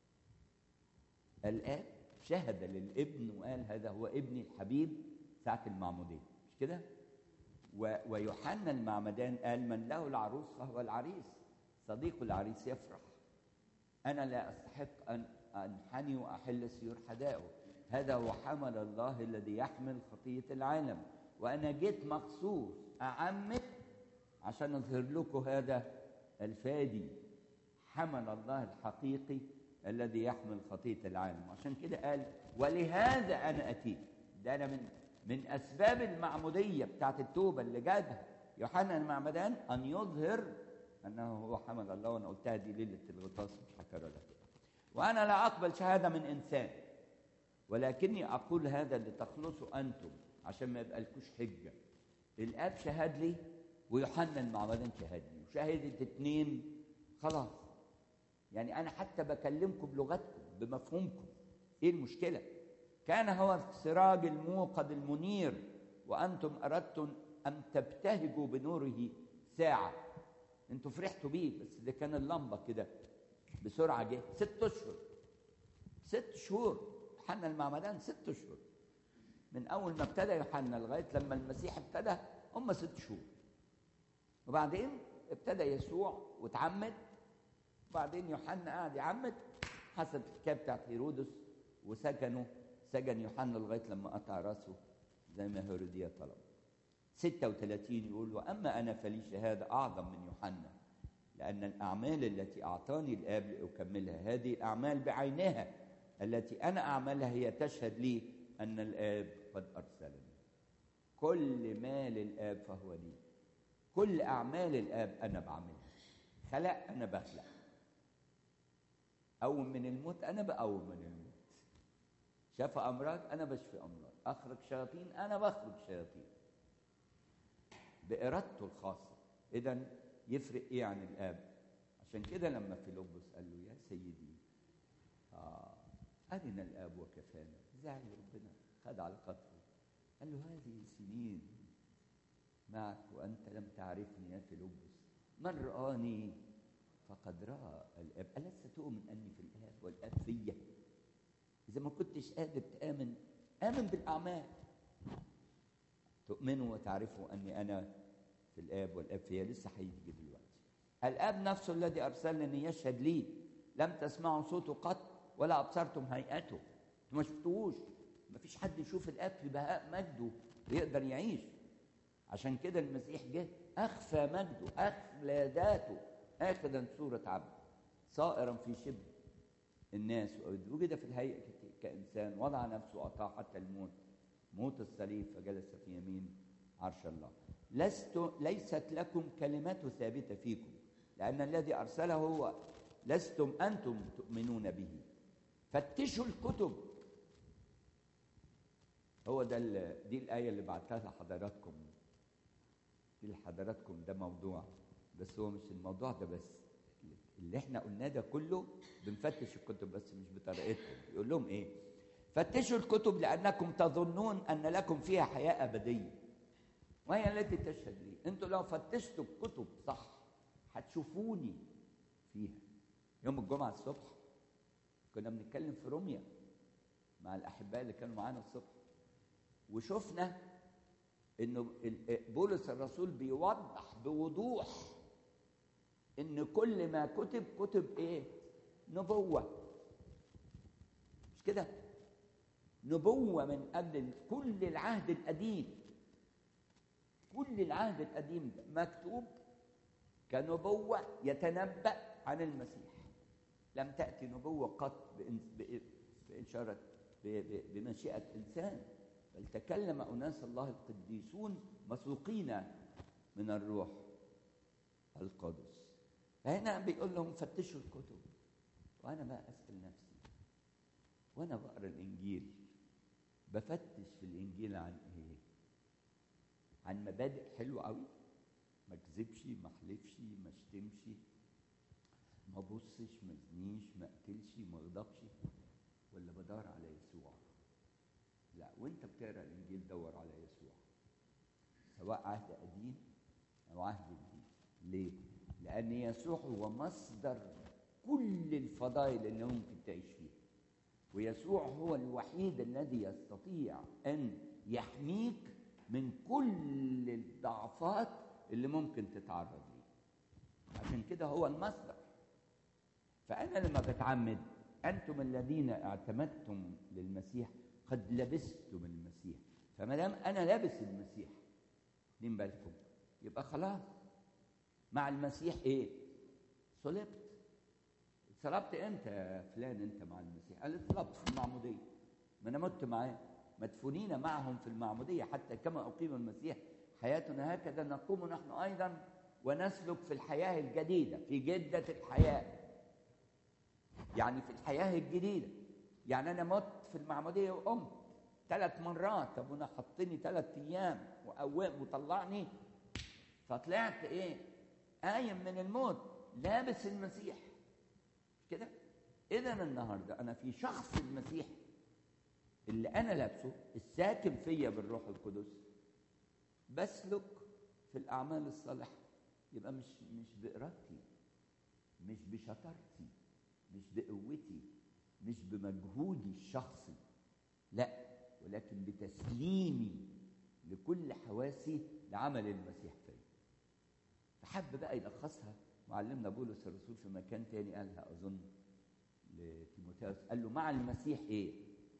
الاب شهد للابن وقال هذا هو ابني الحبيب ساعه المعموديه مش كده و... ويوحنا المعمدان قال من له العروس فهو العريس صديق العريس يفرح انا لا استحق ان انحني واحل سيور حدائه هذا هو حمل الله الذي يحمل خطيه العالم وانا جيت مخصوص اعمد عشان اظهر لكم هذا الفادي حمل الله الحقيقي الذي يحمل خطيه العالم عشان كده قال ولهذا انا اتيت ده انا من من اسباب المعموديه بتاعت التوبه اللي جابها يوحنا المعمدان ان يظهر انه هو حمل الله وانا قلتها دي ليله الغطاس مش هكررها وانا لا اقبل شهاده من انسان ولكني اقول هذا لتخلصوا انتم عشان ما يبقى لكوش حجه الاب شهد لي ويوحنا المعمدان شهد لي وشهدت اتنين خلاص يعني انا حتى بكلمكم بلغتكم بمفهومكم ايه المشكله كان هو السراج الموقد المنير وانتم اردتم ان تبتهجوا بنوره ساعه انتوا فرحتوا بيه بس ده كان اللمبه كده بسرعه جه ست اشهر ست شهور يوحنا المعمدان ست اشهر من اول ما ابتدى يوحنا لغايه لما المسيح ابتدى هم ست شهور وبعدين ابتدى يسوع واتعمد وبعدين يوحنا قعد يعمد حصلت الحكايه بتاعت هيرودس وسجنوا سجن يوحنا لغايه لما قطع راسه زي ما هيروديا طلب 36 يقول واما انا فلي شهاده اعظم من يوحنا لان الاعمال التي اعطاني الاب لاكملها هذه الاعمال بعينها التي انا اعملها هي تشهد لي ان الاب قد ارسلني كل ما للاب فهو لي كل اعمال الاب انا بعملها خلق انا بخلق اول من الموت انا بقوم من الموت شفى امراض انا بشفي امراض اخرج شياطين انا بخرج شياطين بارادته الخاصه اذا يفرق ايه عن الاب عشان كده لما فيلبس قال له يا سيدي آه ارنا الاب وكفانا زعل ربنا خد على خاطره قال له هذه سنين معك وانت لم تعرفني يا فيلبس من رآني فقد رأى الاب ألست تؤمن اني في الاب والاب فيا اذا ما كنتش قادر تآمن آمن بالأعمال تؤمنوا وتعرفوا أني أنا في الآب والآب فيا لسه هيجي دلوقتي الآب نفسه الذي أرسلني يشهد لي لم تسمعوا صوته قط ولا أبصرتم هيئته انتوا ما شفتوهوش ما فيش حد يشوف الآب في بهاء مجده ويقدر يعيش عشان كده المسيح جه أخفى مجده أخلى ذاته آخذا صورة عبد صائرا في شبه الناس وجد في الهيئة كإنسان وضع نفسه وأطاع حتى الموت موت الصليب فجلس في يمين عرش الله لست ليست لكم كلمته ثابتة فيكم لأن الذي أرسله هو لستم أنتم تؤمنون به فتشوا الكتب هو ده دي الآية اللي بعتها لحضراتكم دي لحضراتكم ده موضوع بس هو مش الموضوع ده بس اللي احنا قلناه ده كله بنفتش الكتب بس مش بطريقتهم يقول لهم ايه فتشوا الكتب لانكم تظنون ان لكم فيها حياه ابديه وهي التي تشهد لي انتوا لو فتشتوا الكتب صح هتشوفوني فيها يوم الجمعه الصبح كنا بنتكلم في روميا مع الاحباء اللي كانوا معانا الصبح وشفنا انه بولس الرسول بيوضح بوضوح ان كل ما كتب كتب ايه نبوه مش كده نبوه من قبل كل العهد القديم كل العهد القديم مكتوب كنبوه يتنبا عن المسيح لم تاتي نبوه قط باشاره بمشيئه انسان بل تكلم اناس الله القديسون مسوقين من الروح القدس فهنا بيقول لهم فتشوا الكتب وانا بقى اسال نفسي وانا بقرا الانجيل بفتش في الانجيل عن ايه عن مبادئ حلوه قوي ما اكذبش ما احلفش ما اشتمش ما بصش ما ازنيش ما اقتلش ما اغضبش ولا بدور على يسوع لا وانت بتقرا الانجيل دور على يسوع سواء عهد قديم او عهد جديد ليه لأن يسوع هو مصدر كل الفضائل اللي ممكن تعيش فيها ويسوع هو الوحيد الذي يستطيع أن يحميك من كل الضعفات اللي ممكن تتعرض ليه عشان كده هو المصدر فأنا لما بتعمد أنتم الذين اعتمدتم للمسيح قد لبستم المسيح فما دام أنا لابس المسيح واخدين بالكم يبقى خلاص مع المسيح ايه صلبت صلبت امتى يا فلان انت مع المسيح قال صلبت في المعموديه ما انا مت معاه مدفونين معهم في المعموديه حتى كما اقيم المسيح حياتنا هكذا نقوم نحن ايضا ونسلك في الحياه الجديده في جده الحياه يعني في الحياه الجديده يعني انا مت في المعموديه وقمت ثلاث مرات ابونا حطني ثلاث ايام وقوم وطلعني فطلعت ايه قايم من الموت لابس المسيح مش كده اذا النهارده انا في شخص المسيح اللي انا لابسه الساكن فيا بالروح القدس بسلك في الاعمال الصالحه يبقى مش مش بارادتي مش بشطارتي مش بقوتي مش بمجهودي الشخصي لا ولكن بتسليمي لكل حواسي لعمل المسيح فيا فحب بقى يلخصها معلمنا بولس الرسول في مكان تاني قالها اظن لتيموثاوس قال له مع المسيح ايه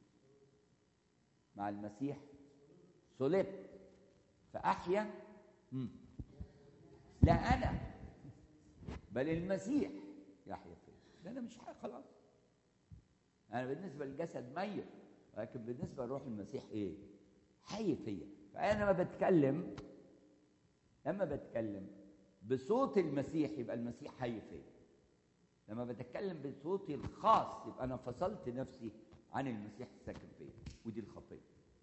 مع المسيح صلبت فاحيا مم. لا انا بل المسيح يحيا فيا ده انا مش حاجه خلاص انا بالنسبه للجسد ميت لكن بالنسبه لروح المسيح ايه حي فيا فانا لما بتكلم لما بتكلم بصوت المسيح يبقى المسيح حي فيا لما بتكلم بصوتي الخاص يبقى انا فصلت نفسي عن المسيح الساكن فيا ودي الخطيه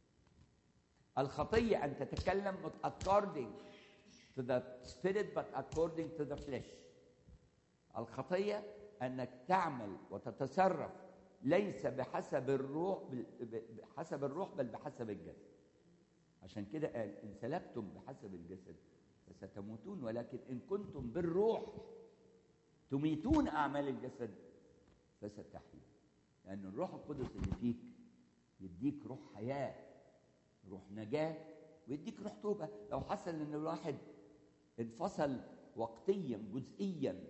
الخطيه ان تتكلم not according to the spirit but according to the flesh الخطيه انك تعمل وتتصرف ليس بحسب الروح بحسب الروح بل بحسب الجسد عشان كده قال ان سلكتم بحسب الجسد فستموتون ولكن ان كنتم بالروح تميتون اعمال الجسد فستحيون لان الروح القدس اللي فيك يديك روح حياه روح نجاه ويديك روح توبه لو حصل ان الواحد انفصل وقتيا جزئيا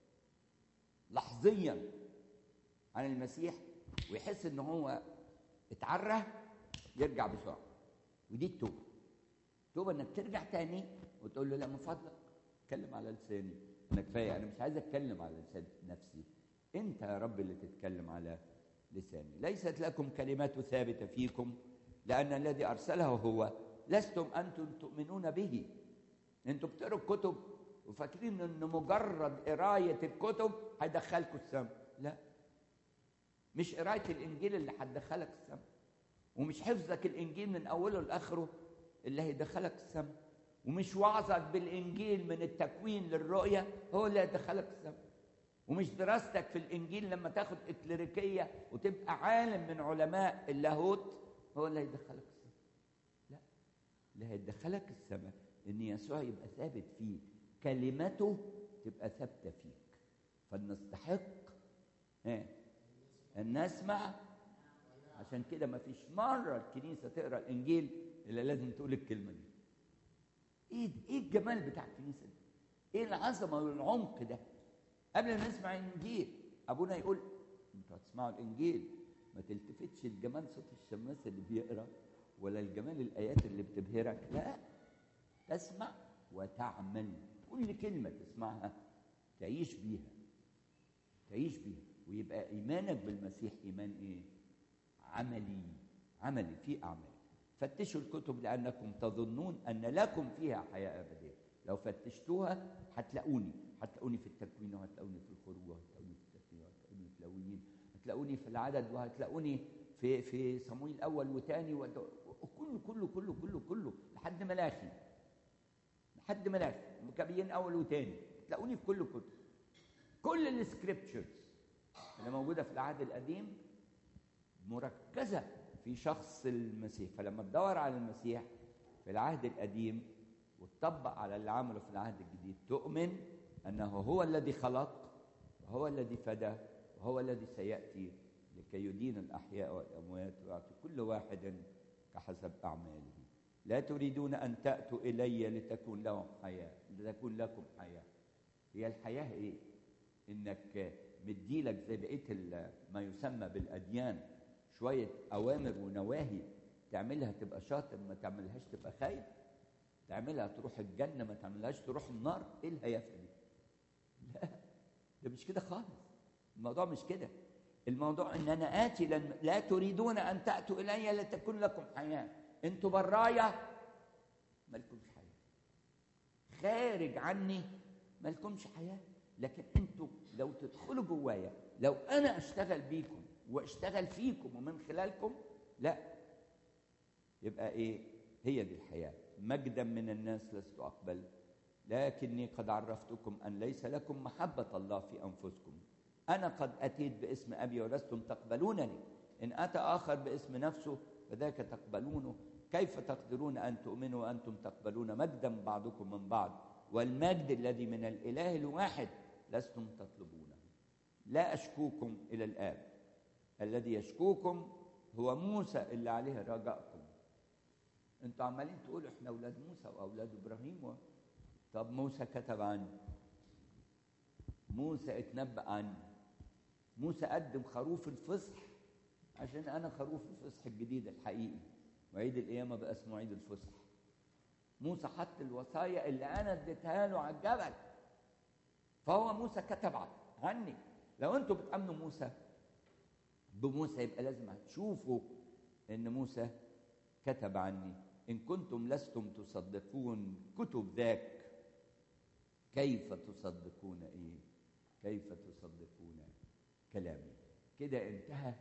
لحظيا عن المسيح ويحس ان هو اتعرى يرجع بسرعه ودي التوبه التوبه انك ترجع تاني وتقول له لا من فضلك اتكلم على لساني انا كفايه انا مش عايز اتكلم على لسان نفسي انت يا رب اللي تتكلم على لساني ليست لكم كلمات ثابته فيكم لان الذي ارسله هو لستم انتم تؤمنون به انتوا بتقروا الكتب وفاكرين ان مجرد قرايه الكتب هيدخلكم السماء لا مش قرايه الانجيل اللي هتدخلك السماء ومش حفظك الانجيل من اوله لاخره اللي هيدخلك السماء ومش وعظك بالانجيل من التكوين للرؤيه هو اللي هيدخلك السماء ومش دراستك في الانجيل لما تاخد اكليريكيه وتبقى عالم من علماء اللاهوت هو اللي هيدخلك السماء لا اللي هيدخلك السماء ان يسوع يبقى ثابت فيك كلمته تبقى ثابته فيك فلنستحق ها ان نسمع عشان كده ما فيش مره الكنيسه تقرا الانجيل الا لازم تقول الكلمه دي ايه ايه الجمال بتاع الكنيسه دي ايه العظمه والعمق ده قبل ما نسمع الانجيل ابونا يقول انتوا هتسمعوا الانجيل ما تلتفتش لجمال صوت الشماس اللي بيقرا ولا الجمال الايات اللي بتبهرك لا تسمع وتعمل كل كلمه تسمعها تعيش بيها تعيش بيها ويبقى ايمانك بالمسيح ايمان ايه عملي عملي في اعمال فتشوا الكتب لانكم تظنون ان لكم فيها حياه ابديه لو فتشتوها هتلاقوني هتلاقوني في التكوين وهتلاقوني في الخروج وهتلاقوني في التكوين وهتلاقوني في اللاويين هتلاقوني في العدد وهتلاقوني في في صمويل الاول وثاني وكله كله كله كله كله لحد ملاخي لحد ملاخي مكابيين اول وثاني تلاقوني في كل كتب كل السكريبتشرز اللي موجوده في العهد القديم مركزه في شخص المسيح فلما تدور على المسيح في العهد القديم وتطبق على اللي عمله في العهد الجديد تؤمن انه هو الذي خلق وهو الذي فدى وهو الذي سياتي لكي يدين الاحياء والاموات ويعطي كل واحد كحسب اعماله لا تريدون ان تاتوا الي لتكون لهم حياه لتكون لكم حياه هي الحياه ايه انك مديلك زي بقيه ما يسمى بالاديان شويه اوامر ونواهي تعملها تبقى شاطر ما تعملهاش تبقى خايف تعملها تروح الجنه ما تعملهاش تروح النار ايه الهيافه دي لا ده مش كده خالص الموضوع مش كده الموضوع ان انا اتي لن لا تريدون ان تاتوا الي لتكون لكم حياه انتوا برايا مالكمش حياه خارج عني مالكمش حياه لكن انتوا لو تدخلوا جوايا لو انا اشتغل بيكم واشتغل فيكم ومن خلالكم لا يبقى ايه هي دي الحياه مجدا من الناس لست اقبل لكني قد عرفتكم ان ليس لكم محبه الله في انفسكم انا قد اتيت باسم ابي ولستم تقبلونني ان اتى اخر باسم نفسه فذاك تقبلونه كيف تقدرون ان تؤمنوا وانتم تقبلون مجدا بعضكم من بعض والمجد الذي من الاله الواحد لستم تطلبونه لا اشكوكم الى الاب الذي يشكوكم هو موسى اللي عليه رجاءكم انتوا عمالين تقولوا احنا اولاد موسى واولاد ابراهيم و... طب موسى كتب عني موسى اتنبأ عني موسى قدم خروف الفصح عشان انا خروف الفصح الجديد الحقيقي وعيد القيامه بقى اسمه عيد الفصح موسى حط الوصايا اللي انا اديتها له على الجبل فهو موسى كتب عني لو انتوا بتامنوا موسى بموسى يبقى لازم هتشوفوا ان موسى كتب عني ان كنتم لستم تصدقون كتب ذاك كيف تصدقون ايه كيف تصدقون كلامي كده انتهى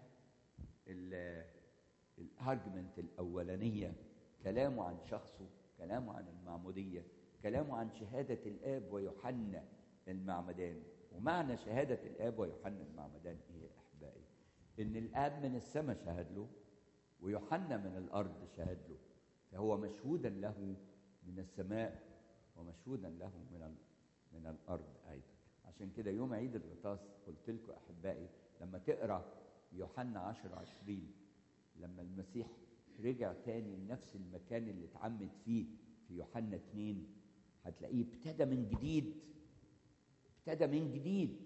الارجمنت الاولانيه كلامه عن شخصه كلامه عن المعموديه كلامه عن شهاده الاب ويوحنا المعمدان ومعنى شهاده الاب ويوحنا المعمدان ايه يا احبائي ان الاب من السماء شهد له ويوحنا من الارض شهد له فهو مشهودا له من السماء ومشهودا له من من الارض ايضا عشان كده يوم عيد الغطاس قلت لكم احبائي لما تقرا يوحنا 10 20 لما المسيح رجع تاني لنفس المكان اللي اتعمد فيه في يوحنا 2 هتلاقيه ابتدى من جديد ابتدى من جديد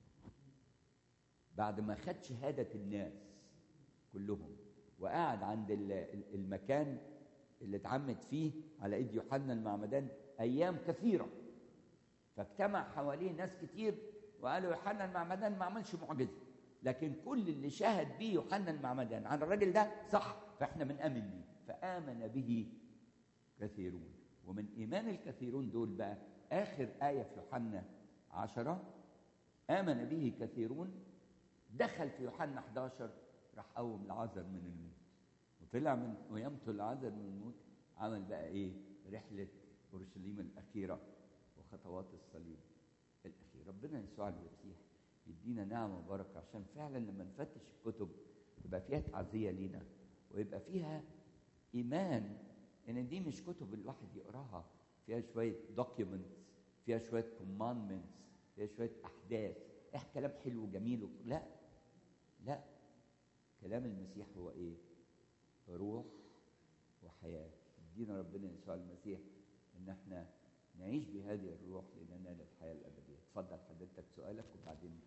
بعد ما خد شهادة الناس كلهم وقعد عند المكان اللي اتعمد فيه على ايد يوحنا المعمدان ايام كثيره فاجتمع حواليه ناس كتير وقالوا يوحنا المعمدان ما عملش معجزه لكن كل اللي شهد بيه يوحنا المعمدان عن الراجل ده صح فاحنا بنامن بيه فامن به كثيرون ومن ايمان الكثيرون دول بقى اخر ايه في يوحنا عشرة امن به كثيرون دخل في يوحنا 11 راح قوم العذر من الموت وطلع من ويمته العذر من الموت عمل بقى ايه رحله اورشليم الاخيره وخطوات الصليب الاخير ربنا يسوع المسيح يدينا نعمه وبركه عشان فعلا لما نفتش الكتب يبقى فيها تعزيه لينا ويبقى فيها ايمان ان دي مش كتب الواحد يقراها فيها شويه دوكيومنتس فيها شويه كوماندمنتس فيها شويه احداث ايه كلام حلو وجميل لا لا كلام المسيح هو ايه روح وحياه يدينا ربنا يسوع المسيح ان احنا نعيش بهذه الروح لننال الحياه الابديه اتفضل حضرتك سؤالك وبعدين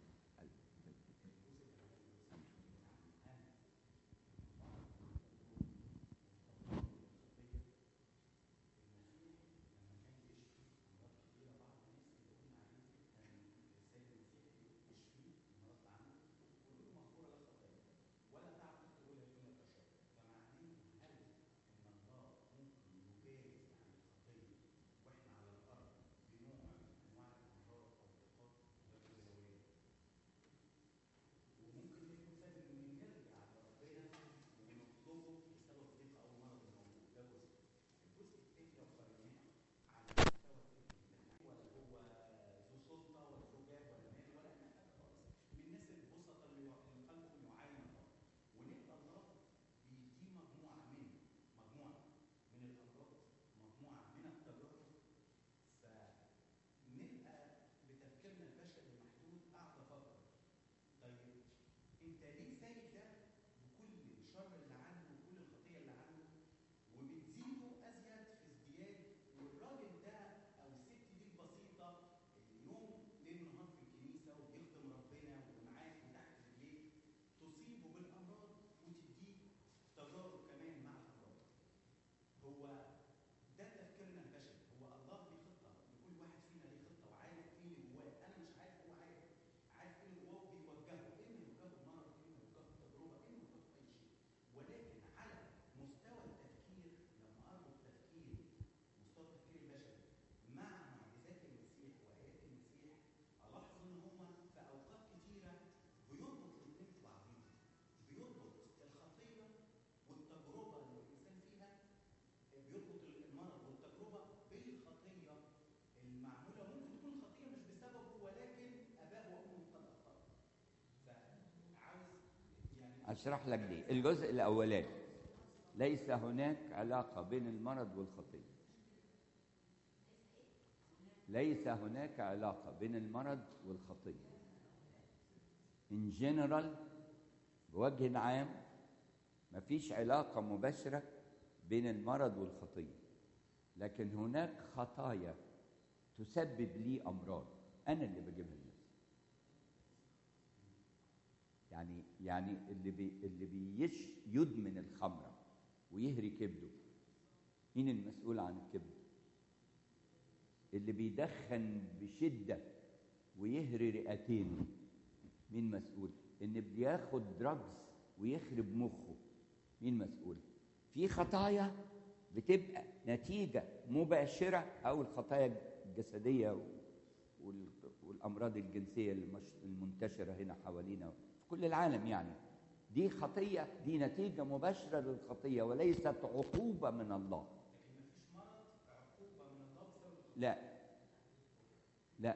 اشرح لك ليه الجزء الاولاني ليس هناك علاقه بين المرض والخطيه ليس هناك علاقه بين المرض والخطيه in general بوجه عام مفيش علاقه مباشره بين المرض والخطيه لكن هناك خطايا تسبب لي امراض انا اللي بجيبها لنفسي يعني يعني اللي بي اللي بيش يدمن الخمره ويهري كبده مين المسؤول عن الكبد اللي بيدخن بشده ويهري رئتين مين مسؤول ان بياخد دراجز ويخرب مخه مين مسؤول في خطايا بتبقى نتيجه مباشره او الخطايا الجسديه وال- والامراض الجنسيه المش- المنتشره هنا حوالينا في كل العالم يعني دي خطيه دي نتيجه مباشره للخطيه وليست عقوبه من الله لا لا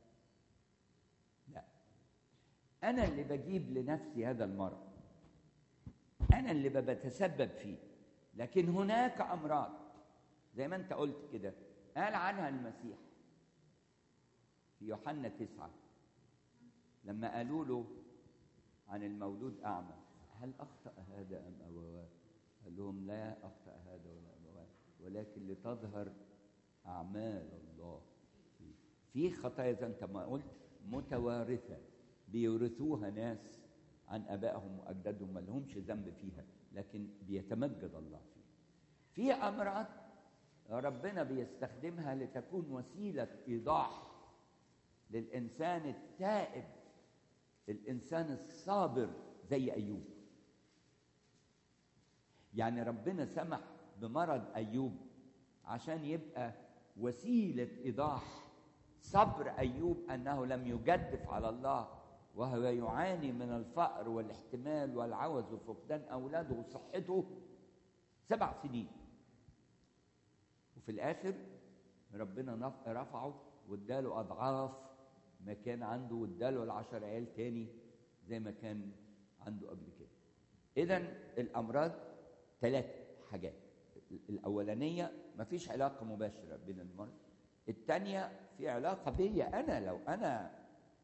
لا انا اللي بجيب لنفسي هذا المرض انا اللي ب- بتسبب فيه لكن هناك امراض زي ما انت قلت كده قال عنها المسيح في يوحنا تسعة لما قالوا له عن المولود أعمى هل أخطأ هذا أم أبواه؟ قال لهم لا أخطأ هذا ولا أبواه ولكن لتظهر أعمال الله فيه في خطايا زي أنت ما قلت متوارثة بيورثوها ناس عن آبائهم وأجدادهم ما لهمش ذنب فيها لكن بيتمجد الله فيها في أمراض ربنا بيستخدمها لتكون وسيلة إيضاح للإنسان التائب الإنسان الصابر زي أيوب يعني ربنا سمح بمرض أيوب عشان يبقى وسيلة إيضاح صبر أيوب أنه لم يجدف على الله وهو يعاني من الفقر والاحتمال والعوز وفقدان أولاده وصحته سبع سنين وفي الآخر ربنا نف- رفعه واداله أضعاف ما كان عنده واداله العشر عيال تاني زي ما كان عنده قبل كده إذا الأمراض ثلاث حاجات الأولانية مفيش علاقة مباشرة بين المرض الثانية في علاقة بيا أنا لو أنا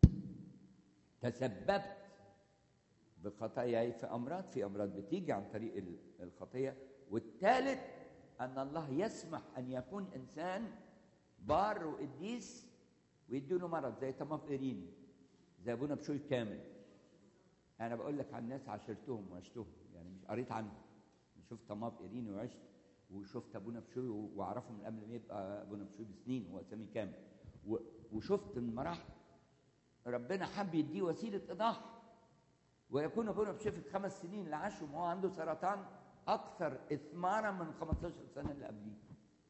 تسببت بخطاياي في أمراض في أمراض بتيجي عن طريق ال- الخطية والثالث أن الله يسمح أن يكون إنسان بار وقديس ويديله مرض زي تمام إيريني زي أبونا بشوي كامل أنا بقول لك عن ناس عاشرتهم وعشتهم يعني مش قريت عنهم شفت تمام إيريني وعشت وشفت أبونا بشوي وأعرفه من قبل ما يبقى أبونا بشوي بسنين هو سامي كامل و- وشفت المراحل ربنا حب يديه وسيلة إيضاح ويكون ابونا بشوي في الخمس سنين اللي عاشهم وهو عنده سرطان أكثر إثمارا من 15 سنة اللي قبليه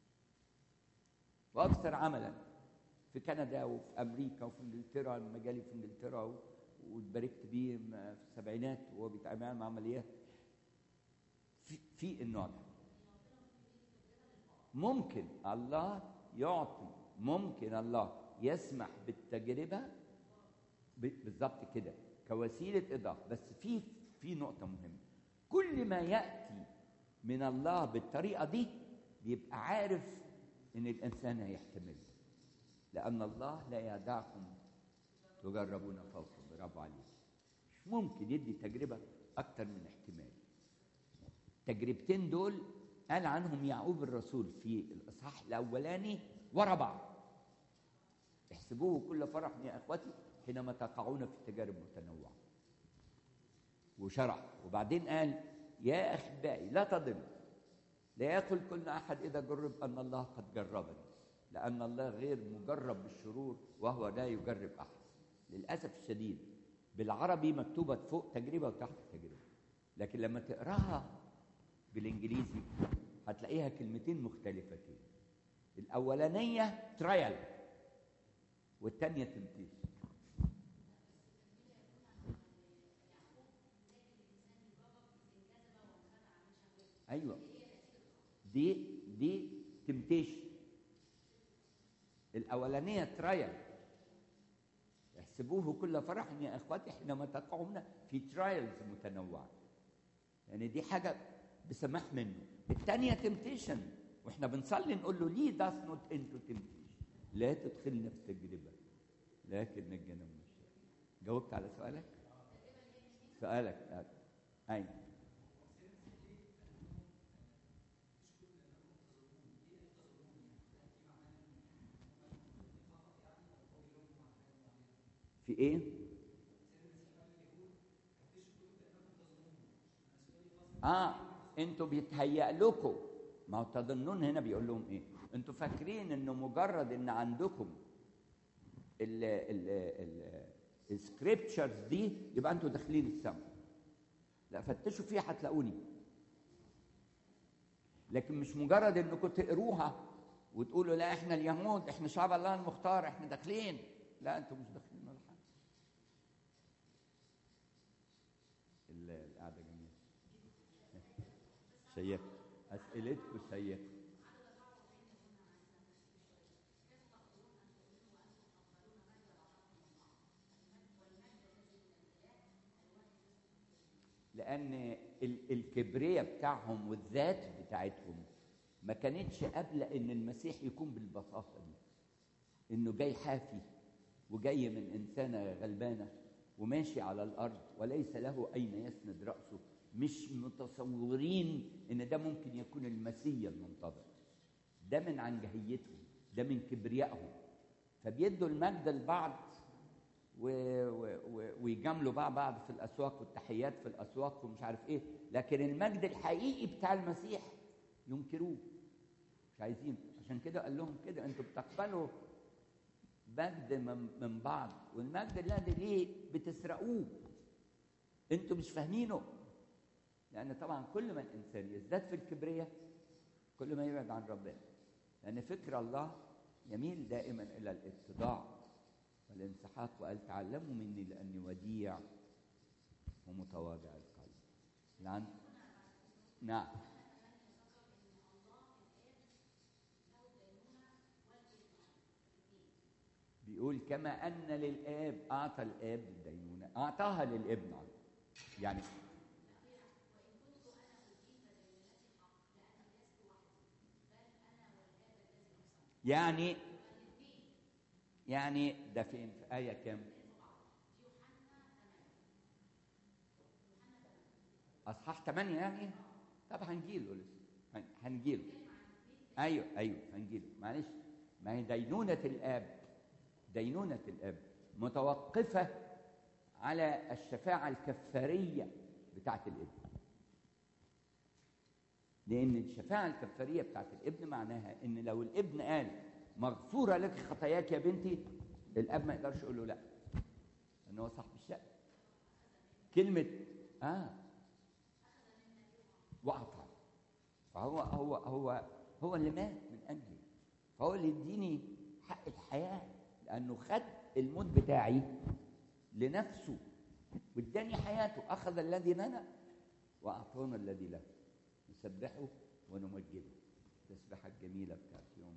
وأكثر عملا في كندا وفي أمريكا وفي إنجلترا لما جالي في إنجلترا و- واتباركت بيه م- في السبعينات وهو بيتعامل مع عمليات في, في النوع ده ممكن الله يعطي ممكن الله يسمح بالتجربة ب- بالظبط كده كوسيلة إضافة بس في في نقطة مهمة كل ما يأتي من الله بالطريقة دي بيبقى عارف إن الإنسان هيحتمله لأن الله لا يدعكم تجربون فوق برافو عليك مش ممكن يدي تجربة أكتر من احتمال التجربتين دول قال عنهم يعقوب الرسول في الإصحاح الأولاني ورا بعض احسبوه كل فرح يا اخوتي حينما تقعون في تجارب متنوعه وشرع وبعدين قال يا احبائي لا تضلوا لا يقل كل احد اذا جرب ان الله قد جربني لان الله غير مجرب بالشرور وهو لا يجرب احد للاسف الشديد بالعربي مكتوبه فوق تجربه وتحت تجربه لكن لما تقراها بالانجليزي هتلاقيها كلمتين مختلفتين الاولانيه ترايل والتانية تمتيز ايوه دي دي تمتيشن الاولانيه ترايل احسبوه كل فرح يا اخواتي حينما تقعون في ترايلز متنوعه يعني دي حاجه بسماح منه الثانيه تمتيشن واحنا بنصلي نقول له ليه داس نوت انتو تمتيشن لا تدخلنا في تجربه لكن نجنا من الشر جاوبت على سؤالك سؤالك اي في ايه اه انتوا بيتهيأ لكم ما هو تظنون هنا بيقول لهم ايه انتوا فاكرين انه مجرد ان عندكم ال ال ال السكريبتشرز دي يبقى انتوا داخلين السماء لا فتشوا فيها هتلاقوني لكن مش مجرد انكم تقروها وتقولوا لا احنا اليهود احنا شعب الله المختار احنا داخلين لا انتوا مش داخلين ولا حاجه القعده جميله شيقه اسئلتكم شيقه لان الكبرية بتاعهم والذات بتاعتهم ما كانتش قابله ان المسيح يكون بالبساطه دي انه جاي حافي وجاي من انسانه غلبانه وماشي على الارض وليس له اين يسند راسه مش متصورين ان ده ممكن يكون المسيا المنتظر ده من عنجهيتهم ده من كبريائهم فبيدوا المجد لبعض و... و... و... ويجاملوا بقى بعض في الاسواق والتحيات في الاسواق ومش عارف ايه لكن المجد الحقيقي بتاع المسيح ينكروه مش عايزين عشان كده قال لهم كده انتوا بتقبلوا مجد من, من بعض والمجد الذي ليه بتسرقوه انتوا مش فاهمينه لان طبعا كل ما الانسان يزداد في الكبرياء كل ما يبعد عن ربنا لان فكر الله يميل دائما الى الاتضاع والانسحاق وقال تعلموا مني لاني وديع ومتواضع القلب العن نعم بيقول كما ان للاب اعطى الاب الدينونه اعطاها للابن يعني يعني يعني ده فين في آية كام؟ أصحاح 8 يعني؟ طب هنجيله لسه هنجيله أيوه أيوه هنجيله معلش ما هي دينونة الآب دينونة الآب متوقفة على الشفاعة الكفارية بتاعة الابن لأن الشفاعة الكفارية بتاعة الابن معناها إن لو الابن قال مغفورة لك خطاياك يا بنتي الأب ما يقدرش يقول له لا لأن هو صاحب الشأن كلمة آه وأعطى فهو هو هو هو اللي مات من أجلي فهو اللي يديني حق الحياة لأنه خد الموت بتاعي لنفسه واداني حياته أخذ الذي لنا وأعطانا الذي له نسبحه ونمجده التسبيحة الجميلة بتاعت يوم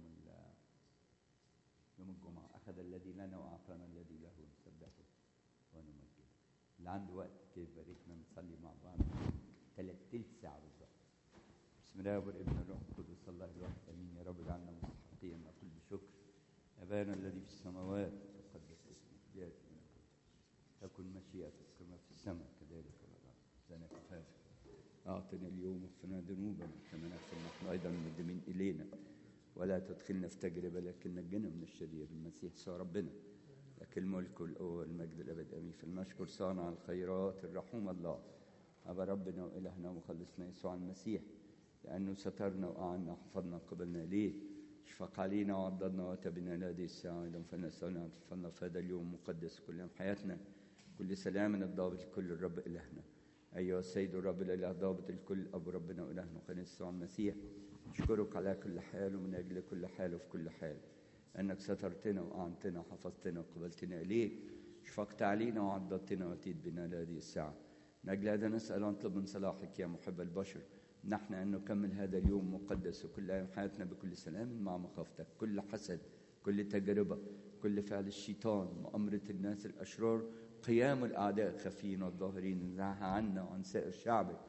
يوم الجمعة أخذ الذي لنا وأعطانا الذي له نسبحه ونمجده اللي عنده وقت كيف باركنا نصلي مع بعض ثلاث تلت ساعة بالظبط بسم الله والابن الروح القدس الله الواحد امين يا رب اجعلنا مستحقين نقول بشكر ابانا الذي في السماوات تقدس اسمك لياتي ملكوتك تكن مشيئتك كما في السماء كذلك على الارض لنا كفاف اعطنا اليوم واغفرنا ذنوبنا كما نغفر نحن ايضا المقدمين الينا ولا تدخلنا في تجربه لكن نجنا من الشرير المسيح سوى ربنا لك الملك والقوه والمجد الابد امين فالمشكور صانع الخيرات الرحوم الله أبا ربنا وإلهنا ومخلصنا يسوع المسيح لأنه سترنا وأعنا وحفظنا قبلنا ليه اشفق علينا وعضدنا وتبنا لهذه الساعة إذا فلنسألنا تفضلنا في هذا اليوم مقدس كل يوم حياتنا كل سلام الضابط الكل الرب إلهنا أيها السيد الرب الإله ضابط الكل أبو ربنا وإلهنا وخلينا يسوع المسيح نشكرك على كل حال ومن أجل كل حال وفي كل حال أنك سترتنا وأعنتنا وحفظتنا وقبلتنا إليك شفقت علينا وعضدتنا وأتيت بنا لهذه الساعة من أجل هذا نسأل ونطلب من صلاحك يا محب البشر نحن أن نكمل هذا اليوم مقدس وكل أيام حياتنا بكل سلام مع مخافتك كل حسد كل تجربة كل فعل الشيطان مؤامرة الناس الأشرار قيام الأعداء الخفيين والظاهرين نزعها عنا وعن سائر شعبك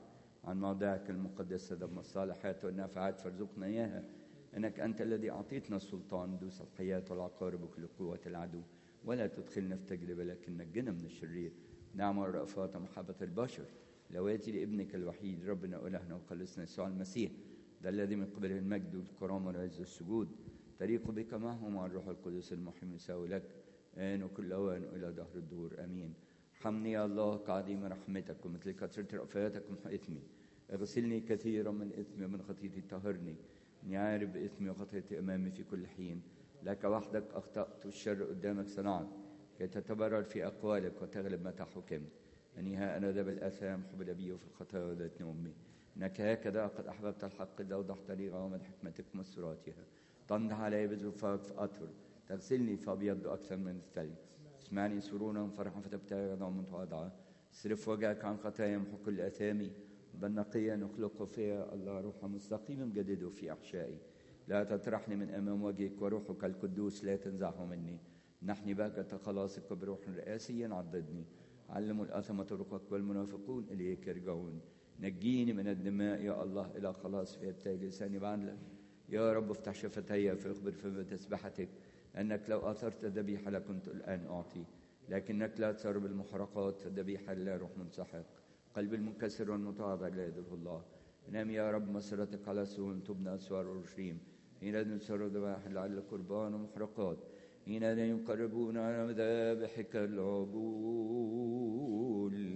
عن مواضعك المقدسة دم الصالحات والنافعات فارزقنا إياها إنك أنت الذي أعطيتنا السلطان دوس الحياة والعقارب وكل قوة العدو ولا تدخلنا في تجربة لكن نجنا من الشرير نعم والرأفات ومحبة البشر لواتي لابنك الوحيد ربنا إلهنا وخلصنا يسوع المسيح ده الذي من قبله المجد والكرامة والعز والسجود طريق بك معه مع الروح القدس المحيي يساوي لك آن وكل أوان إلى دهر الدهور آمين ارحمني يا الله كعظيم رحمتك ومثل كثرة رأفاتك ومحو إثمي اغسلني كثيرا من إثمي ومن خطيتي طهرني إني عارف بإثمي وخطيتي أمامي في كل حين لك وحدك أخطأت والشر قدامك صنعت كي تتبرر في أقوالك وتغلب متى حكمت أني ها أنا ذا بالآثام حب أبي وفي الخطايا وذاتني أمي إنك هكذا قد أحببت الحق إذا وضحت لي غوامض حكمتك ومسراتها تنضح علي بزلفاك فأطهر تغسلني فأبيض أكثر من الثلج اسمعني سرورا فرحا فتبتغي غضا متواضعة اصرف وجهك عن خطايا يمحو كل أثامي بل نقيا نخلق فيها الله روحا مستقيما جدده في أحشائي لا تطرحني من أمام وجهك وروحك القدوس لا تنزعه مني نحني بهجة خلاصك بروح رئاسي عضدني علموا الأثمة طرقك والمنافقون إليك يرجعون نجيني من الدماء يا الله إلى خلاص في يبتغي لساني بعدلك يا رب افتح شفتي فاخبر في تسبحتك أنك لو أثرت ذبيحة لكنت الآن أعطي لكنك لا تسر بالمحرقات ذبيحة لا روح منسحق قلب المنكسر والمتواضع لا يدعو الله نام يا رب مسرتك على سون تبنى أسوار أورشليم حين نسر ذبائح لعل قربان ومحرقات حين يقربون على مذابحك العبول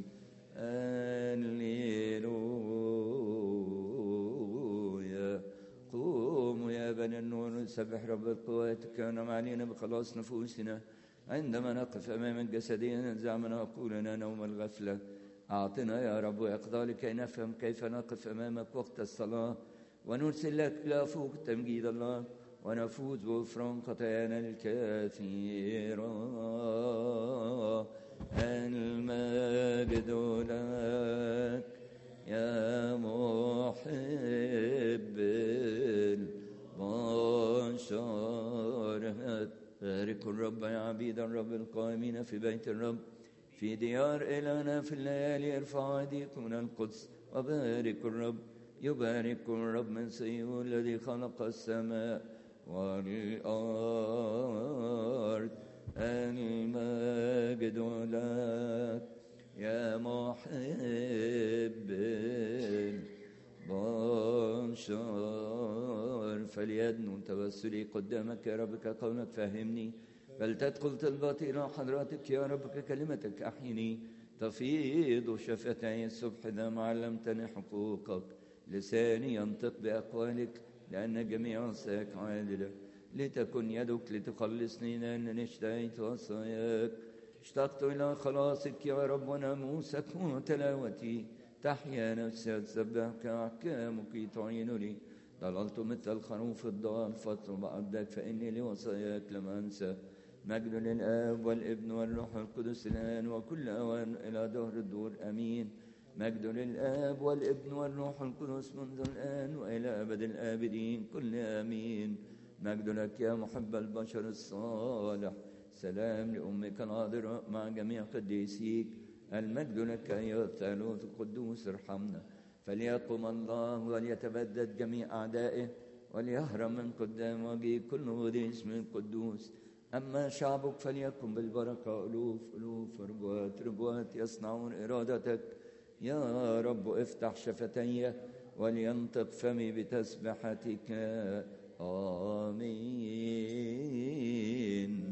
هللويا قوموا يا بني النور نسبح رب القوات كان علينا بخلاص نفوسنا عندما نقف أمام الجسدين ننزع من عقولنا نوم الغفلة أعطنا يا رب يقضى لكي نفهم كيف نقف أمامك وقت الصلاة ونرسل لك لا فوق تمجيد الله ونفوز بغفران خطايانا الكثيرة المجد لك يا محب البشر بارك الرب يا عبيد الرب القائمين في بيت الرب في ديار إلهنا في الليالي ارفعوا أيديكم من القدس وبارك الرب يبارك الرب من صيون الذي خلق السماء والأرض المجد لك يا محب البشر فليدنو توسلي قدامك يا رب كقولك فهمني فلتدخل طلباتي إلى حضراتك يا رب ككلمتك أحيني تفيض شفتي الصبح إذا ما علمتني حقوقك لساني ينطق بأقوالك لأن جميع عصاك عادلة لتكن يدك لتخلصني لأنني اشتهيت وصاياك اشتقت إلى خلاصك يا رب وناموسك وتلاوتي تحيا نفسي تسبحك أحكامك تعينني ضللت مثل الخروف الضال فاطلب عبدك فإني لوصاياك لم أنسى مجد للآب والابن والروح القدس الآن وكل أوان إلى دهر الدور أمين مجد للآب والابن والروح القدس منذ الآن وإلى أبد الآبدين كل آمين مجد لك يا محب البشر الصالح سلام لأمك العذراء مع جميع قديسيك المجد لك أيها الثالوث القدوس ارحمنا فليقم الله وليتبدد جميع أعدائه وليهرم من قدام وجهه كل ولي اسم القدوس أما شعبك فليكن بالبركة ألوف ألوف ربوات ربوات يصنعون إرادتك يا رب افتح شفتي ولينطق فمي بتسبحتك آمين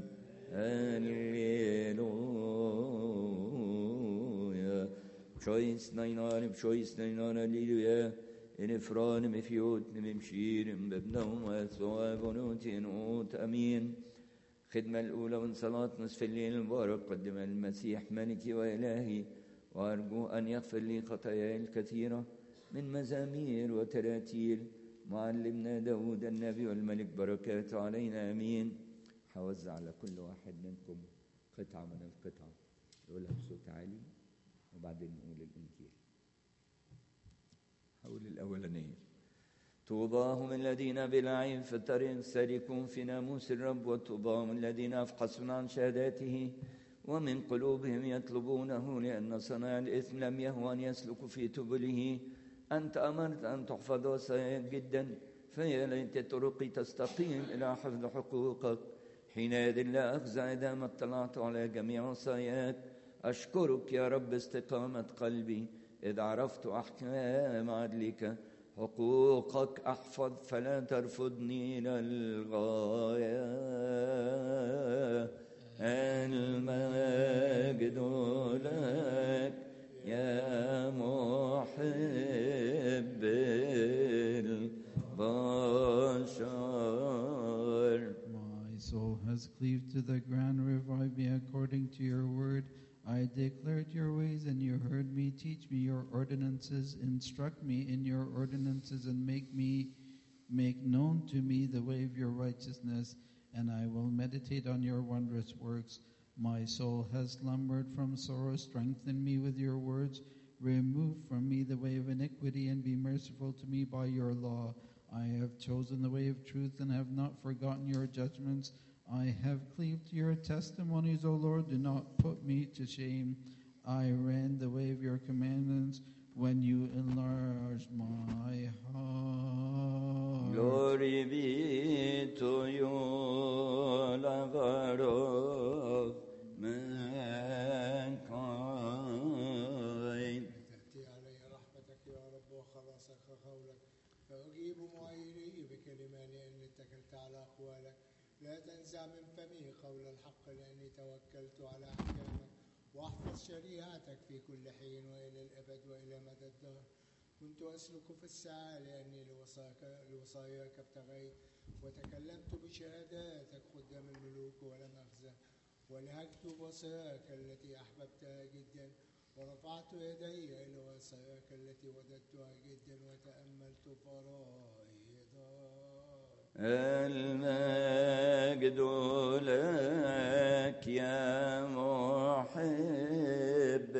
هللويا بشويس نينان بشويس نينان هللويا إن إفران مفيوت ممشير ببنهم وثواب ونوتي نوت أمين خدمة الأولى من صلاة نصف الليل المبارك قدم المسيح ملكي وإلهي وأرجو أن يغفر لي خطاياي الكثيرة من مزامير وتراتيل معلمنا داود النبي والملك بركاته علينا أمين هوزع على كل واحد منكم قطعة من القطع نقولها بصوت عالي وبعدين نقول الإنجيل هقول الأولانية طوباهم الذين بلا عيب في الطريق سالكون في ناموس الرب وطوباهم الذين أفحصون عن شهاداته ومن قلوبهم يطلبونه لأن صناع الإثم لم يهوى أن يسلك في تبله أنت أمرت أن تحفظ وصاياك جدا فيا ليت طرقي تستقيم إلى حفظ حقوقك حينئذ لا أخزع إذا ما اطلعت على جميع وصاياك أشكرك يا رب استقامة قلبي إذ عرفت أحكام عدلك حقوقك أحفظ فلا ترفضني إلى الغاية المجد لك يا محب البشر My soul has cleaved to the ground. Revive me according to your word. I declared your ways, and you heard me. Teach me your ordinances. Instruct me in your ordinances, and make me make known to me the way of your righteousness. And I will meditate on your wondrous works. My soul has slumbered from sorrow. Strengthen me with your words. Remove from me the way of iniquity, and be merciful to me by your law. I have chosen the way of truth and have not forgotten your judgments. I have cleaved to your testimonies, O Lord. Do not put me to shame. I ran the way of your commandments when you enlarged my heart. Glory be to you, lover of mankind. تأتي علي رحمتك يا رب وخلاصك قولك فأجيب معيري بكلمة لأني اتكلت على أقوالك لا تنزع من فمي قول الحق لأني توكلت على أحكامك واحفظ شريعتك في كل حين وإلى الأبد وإلى مدى الدهر كنت أسلك في الساعة لأني لوصاك لوصاياك ابتغيت وتكلمت بشهاداتك قدام الملوك ولم أخزى ونهجت بوصاياك التي أحببتها جدا ورفعت يدي إلى وصاياك التي وددتها جدا وتأملت فرائضك المجد لك يا محب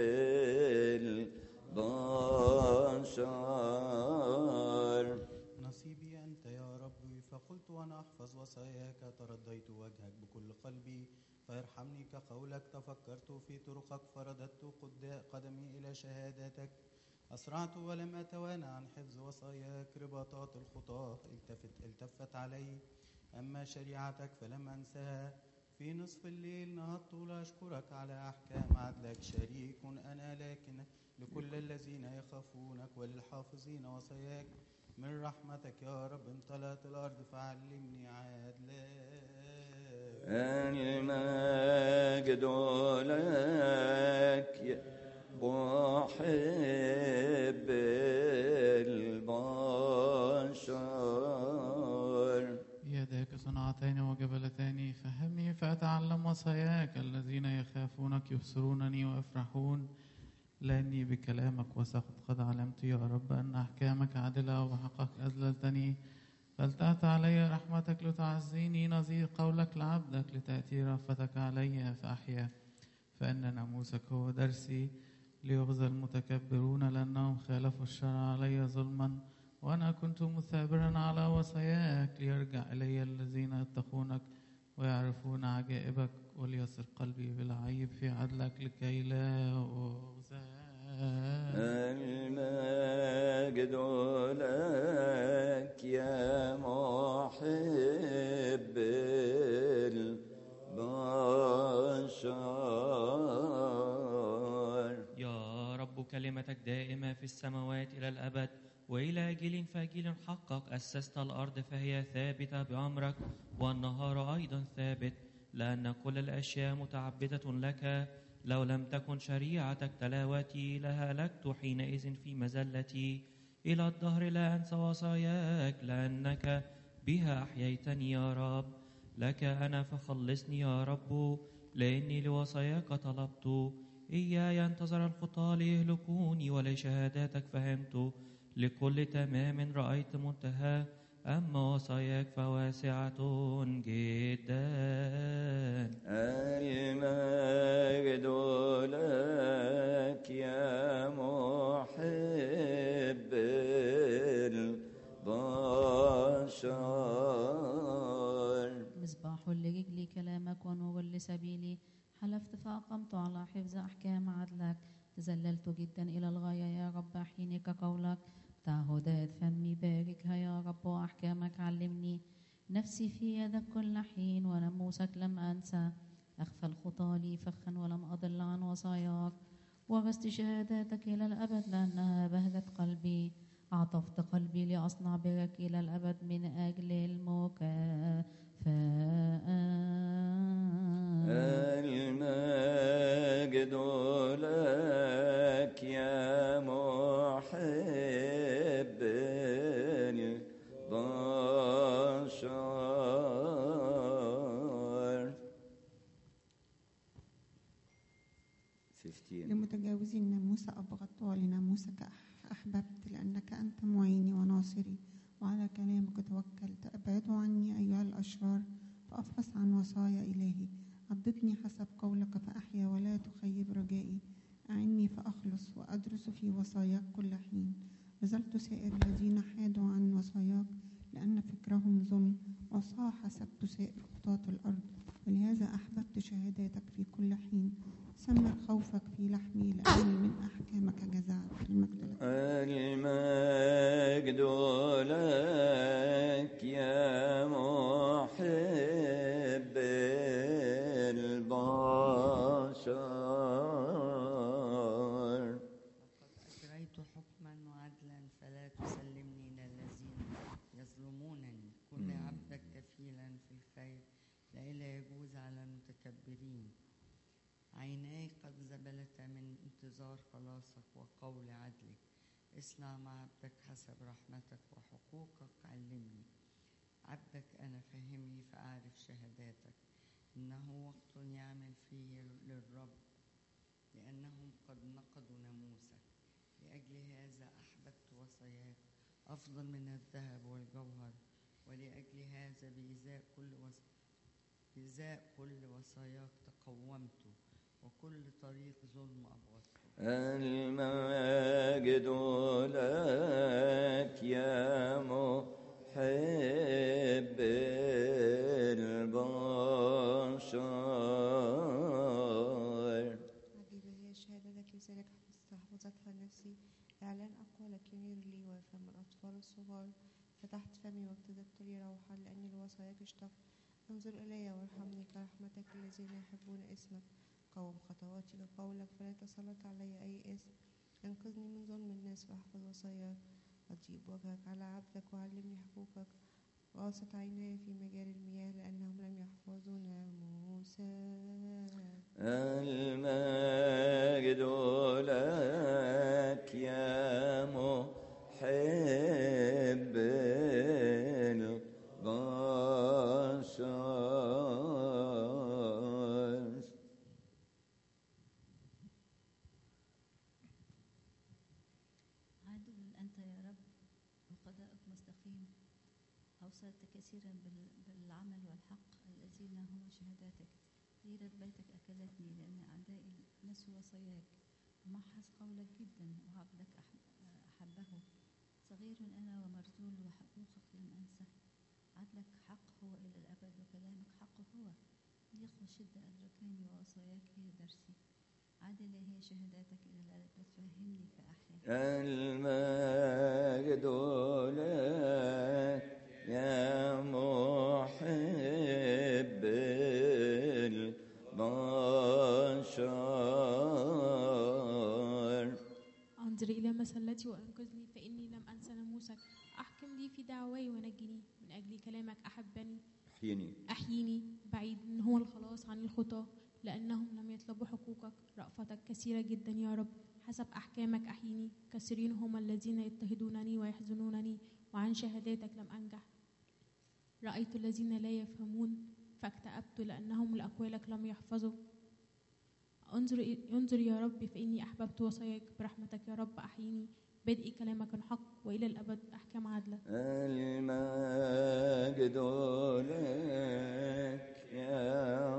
البشر نصيبي أنت يا ربي فقلت وأنا أحفظ وصاياك ترديت وجهك بكل قلبي فارحمني كقولك تفكرت في طرقك فرددت قد- قدمي إلى شهاداتك أسرعت ولم أتوانى عن حفظ وصاياك رباطات الخطاة التفت التفت علي أما شريعتك فلم أنساها في نصف الليل نهضت لأشكرك على أحكام عدلك شريك أنا لكن لكل الذين يخافونك وللحافظين وصاياك من رحمتك يا رب امتلأت الأرض فعلمني عدلك المجد لك يا محب البشر يداك صنعتان وجبلتان فهمني فأتعلم وصاياك الذين يخافونك يبصرونني ويفرحون لأني بكلامك وثقت قد علمت يا رب أن أحكامك عادلة وحقك أذللتني فلتأت علي رحمتك لتعزيني نظير قولك لعبدك لتأتي رأفتك علي فأحيا فإن ناموسك هو درسي ليغزى المتكبرون لأنهم خالفوا الشرع علي ظلما وأنا كنت مثابرا على وصاياك ليرجع إلي الذين يتقونك ويعرفون عجائبك وليصر قلبي بلا عيب في عدلك لكي لا أغزى المجد لك يا محب البشر يا رب كلمتك دائمة في السماوات إلى الأبد وإلى جيل فجيل حقك أسست الأرض فهي ثابتة بأمرك والنهار أيضا ثابت لأن كل الأشياء متعبدة لك لو لم تكن شريعتك تلاوتي لهلكت حينئذ في مزلتي إلى الدهر لا أنسى وصاياك لأنك بها أحييتني يا رب لك أنا فخلصني يا رب لأني لوصاياك طلبت إياي انتظر الخطاة ليهلكوني ولشهاداتك فهمت لكل تمام رأيت منتهى أما وصاياك فواسعة جدا المجد لك يا محب البشر مصباح لرجلي كلامك ونور لسبيلي حلفت فأقمت على حفظ أحكام عدلك تزللت جدا إلى الغاية يا رب أحيني كقولك تعهدات فمي باركها يا رب وأحكامك علمني نفسي في يدك كل حين وناموسك لم أنسى أخفى الخطى لي فخا ولم أضل عن وصاياك وغست شهاداتك إلى الأبد لأنها بهجت قلبي أعطفت قلبي لأصنع برك إلى الأبد من أجل المكافأة المجد لك يا محب البشر 15 لمتجاوزي الناموس أبغضت ولناموسك أح- أحببت لأنك أنت معيني وناصري وعلى كلامك توكلت ابعدوا عني أيها الأشرار فأفحص عن وصايا إلهي عضدني حسب قولك فأحيا ولا تخيب رجائي أعني فأخلص وأدرس في وصاياك كل حين نزلت سائر الذين حادوا عن وصاياك لأن فكرهم ظلم وصاح حسبت سائر خطاة الأرض ولهذا أحببت شهاداتك في كل حين سمر خوفك في لحمي لأني من أحكامك جزعت المجد لك المجد لك يا محب البشر لقد أجريت حكما وعدلا فلا تسلمني إلى الذين يظلمونني كن عبدك كفيلا في الخير لئلا يجوز على المتكبرين عيناي قد زبلتا من انتظار خلاصك وقول عدلك اصنع مع عبدك حسب رحمتك وحقوقك علمني عبدك أنا فهمني فأعرف شهاداتك إنه وقت يعمل فيه للرب لأنهم قد نقضوا ناموسك لأجل هذا أحببت وصاياك أفضل من الذهب والجوهر ولأجل هذا بإزاء كل وص... بإزاء كل وصاياك تقومت وكل طريق ظلم أبغضته المجد لك يا محب البشر عجيبة هي شهادتك لذلك حفظتها نفسي إعلان أقوالك ينير لي وفم الأطفال الصغار فتحت فمي وابتدأت لي روحا لأني لوصاياك اشتقت انظر إلي وارحمني كرحمتك الذين يحبون اسمك قوم خطواتي لقولك فلا تسلط علي أي اسم انقذني من ظلم الناس واحفظ وصاياك أجيب وجهك على عبدك وعلمني حقوقك غاصت عيناي في مجال المياه لأنهم لم يحفظوا ناموسك المجد لك يا محب البشر عادل أنت يا رب وقضاءك مستقيم أوصلت كثيرا بال- بالعمل والحق الذين هم شهاداتك غيرة بيتك أكلتني لأن أعدائي نسوا وصاياك ومحص قولك جدا وعبدك أحب- أحبه صغير أنا ومرذول وحقوقك لم أنسى عدلك حق هو إلى الأبد وكلامك حق هو ضيق وشدة أدركاني ووصاياك هي درسي عادلة هي شهاداتك إلى الأبد فهمني فأحيا المجد لك يا محب البشر انظر إلى مسلتي وأنقذني فإني لم أنس ناموسك أحكم لي في دعواي ونجني من أجل كلامك أحبني احيني أحييني بعيد إن هو الخلاص عن الخطاة لأنهم لم يطلبوا حقوقك رأفتك كثيرة جدا يا رب حسب أحكامك أحييني كثيرين هم الذين يضطهدونني ويحزنونني وعن شهاداتك لم أنجح رأيت الذين لا يفهمون فاكتئبت لأنهم لأقوالك لم يحفظوا انظر انظر يا رب فإني أحببت وصاياك برحمتك يا رب أحييني بدء كلامك الحق وإلى الأبد أحكام عدلك المجد لك يا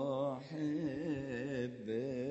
محب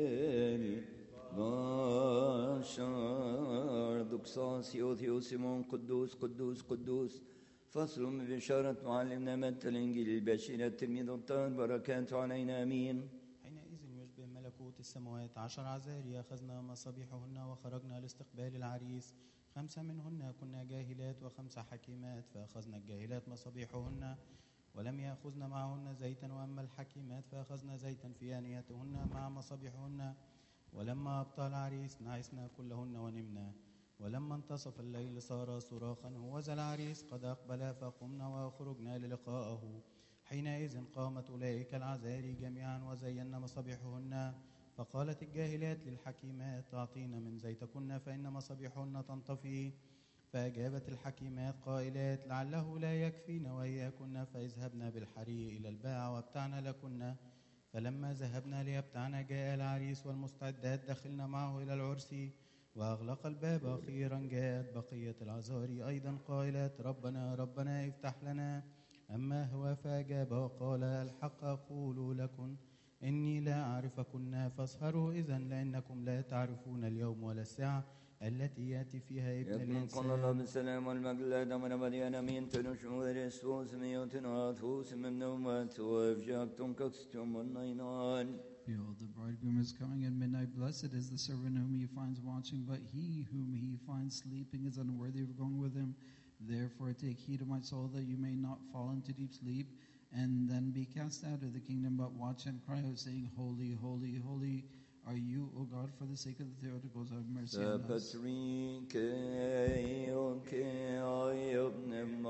البشر دكساس يوثيو سيمون قدوس قدوس قدوس فصل من بشارة معلمنا متى الإنجيل البشير التلميذ الطاهر بركاته علينا آمين حينئذ يشبه ملكوت السماوات عشر عذاري أخذنا مصابيحهن وخرجنا لاستقبال العريس خمسة منهن كنا جاهلات وخمسة حكيمات فأخذنا الجاهلات مصابيحهن ولم يأخذن معهن زيتا وأما الحكيمات فأخذنا زيتا في آنيتهن مع مصابيحهن ولما أبطى العريس نعسنا كلهن ونمنا ولما انتصف الليل صار صراخا هوذا العريس قد أقبل فقمنا وخرجنا للقاءه حينئذ قامت أولئك العذاري جميعا وزينا مصابيحهن فقالت الجاهلات للحكيمات أعطينا من زيتكن فإن مصابيحهن تنطفي فأجابت الحكيمات قائلات لعله لا يكفينا وإياكن فاذهبنا بالحري إلى الباع وابتعنا لكن فلما ذهبنا ليبتعنا جاء العريس والمستعدات دخلنا معه إلى العرس وأغلق الباب أخيرا جاءت بقية العذاري أيضا قائلات ربنا ربنا افتح لنا أما هو فأجاب وقال الحق أقول لكم إني لا أعرفكن فاسهروا إذا لأنكم لا تعرفون اليوم ولا الساعة التي يأتي فيها ابن يكن قال الله الإنسان بالسلام والمجد من مدينة من تنشو رسوس ميوتنا توس من نومات وفجاكتم كتستم النينان Behold, the bridegroom is coming at midnight. Blessed is the servant whom he finds watching, but he whom he finds sleeping is unworthy of going with him. Therefore, take heed of my soul that you may not fall into deep sleep and then be cast out of the kingdom. But watch and cry out, saying, Holy, holy, holy are you, O God, for the sake of the Theotokos. Have mercy on us. سبتريك يوكي ابن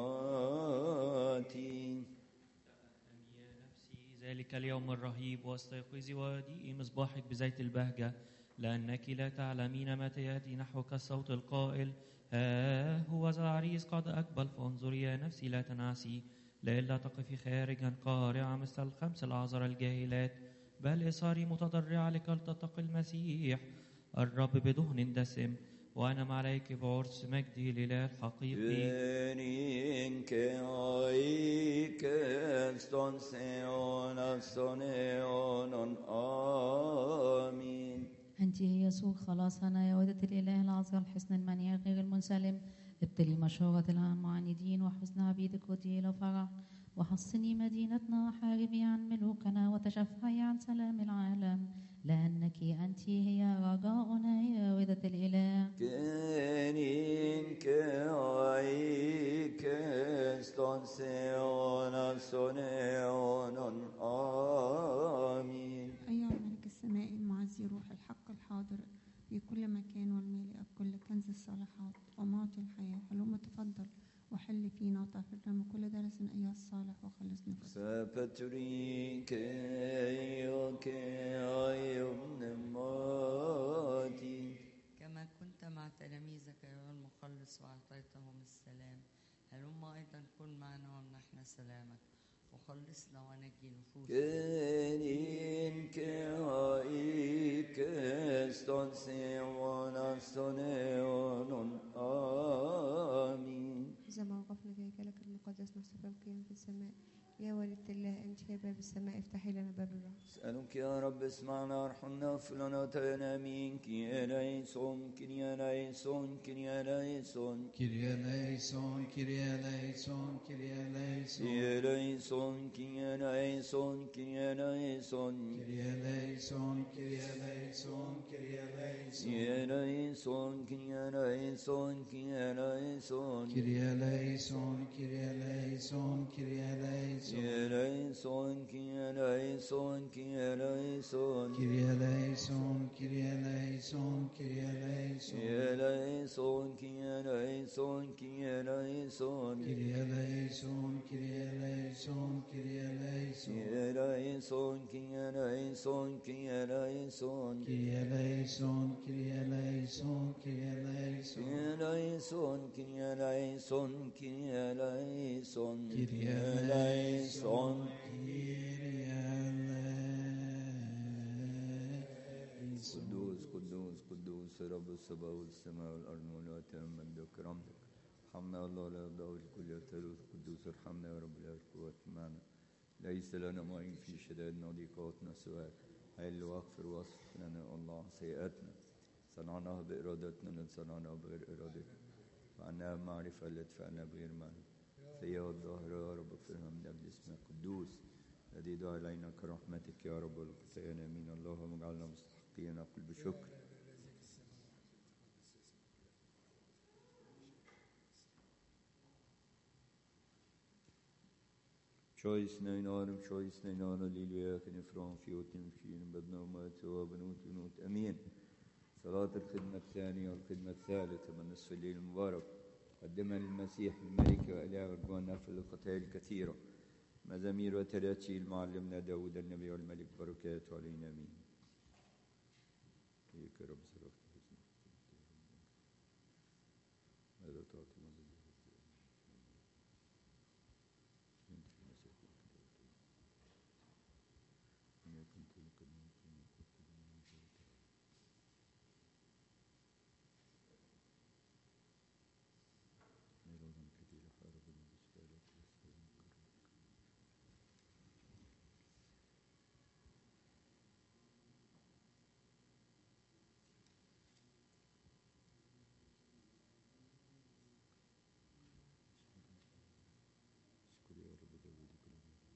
ماتي ذلك اليوم الرهيب واستيقظي وديئي مصباحك بزيت البهجة لأنك لا تعلمين متى يأتي نحوك الصوت القائل ها هو ذا العريس قد أقبل فانظري يا نفسي لا تنعسي لئلا تقفي خارجا قارعة مثل الخمس الأعذر الجاهلات بل إصاري متضرعة لكي تتقي المسيح الرب بدهن دسم وأنا عليك بعرس مجدي الإله الحقيقي Verin que hoy que eston seon astoneon amin. أنت هي يسوع خلاصنا يا ودة الإله العظيم الحسن المنيع غير المنسلم ابتلي مشورة المعاندين وحزن عبيدك ودي إلى فرح وحصني مدينتنا وحاربي عن ملوكنا وتشفعي عن سلام العالم لأنك أنت هي رجاؤنا يا ودة الإله Verin que hoy que eston seon astoneon amin. أيها الملك السمائي المعزي روح الحق الحاضر في كل مكان والمالئ بكل كنز الصالحات ومعطي الحياة هلم تفضل وحل فينا وطهر من كل درس أيها الصالح وخلصنا Sapatri que yo que ayum mati. كما كنت مع تلاميذك أيها المخلص وأعطيتهم السلام هلم أيضا كن معنا وامنحنا سلامك وخلصنا ونجي نفوسنا Kenin que hay que eston seon astoneon amin. إذا ما وقفنا في هيكلك المقدس نحسب القيام في السماء يا والدة الله أنت هي باب السماء افتحي لنا باب الرحمة اسألك يا رب اسمعنا ارحمنا فلنا تنامين كي ليسون كي ليسون كي ليسون Kyrie eleison, Kyrie eleison, Kyrie eleison. كي ليسون كي ليسون كي ليسون Kyrie eleison, Kyrie eleison, Kyrie eleison. كي ليسون كي ليسون كي ليسون Kyrie eleison, Kyrie eleison, Kyrie eleison. Kyrie eleison, Kyrie eleison, Kyrie eleison. Kyrie eleison, Kyrie eleison, Kyrie eleison. Kyrie eleison, Kyrie eleison, Kyrie eleison. Kyrie eleison, Kyrie eleison, Kyrie eleison. Kyrie eleison, Kyrie eleison. Kyrie eleison, Kyrie eleison. Kyrie eleison, Kyrie eleison, Kyrie Kyrie eleison, eleison. Kyrie eleison. قدوس قدوس قدوس رب السماء والسماء والأرض والوقت من بكرامتك ارحمنا الله لا يضع الكل يا ثالوث قدوس ارحمنا يا رب لا القوات معنا ليس لنا معين في شدائدنا وضيقاتنا سواك حل واغفر واصفح لنا الله سيئاتنا صنعناها بإرادتنا لن صنعناها بغير إرادتنا فعناها معرفة لا تدفعنا بغير معرفة سيئة الظاهرة يا رب اغفرها من أجل اسمك قدوس الذي دعا علينا كرحمتك يا رب والخطايا امين اللهم اجعلنا مستحقين نقول بشكر Choice nine arm, choice nine arm, ليلويا كنفران في وتمشين بدنا وما توا بنوت بنوت أمين صلاة الخدمة الثانية والخدمة الثالثة من نصف الليل المبارك قدمها للمسيح الملك وإله رضوان نغفر الخطايا الكثيرة مزامير وتراتيل معلمنا داود النبي والملك بركاته علينا أمين ليك يا رب صلاة ماذا تعطي ماذا أنت في المسيح إن كنت لك الموت وما كنت لمن جئت مرارا كثيرا حاربنا بسؤالك وسؤال كرمك اشكر يا رب داود كل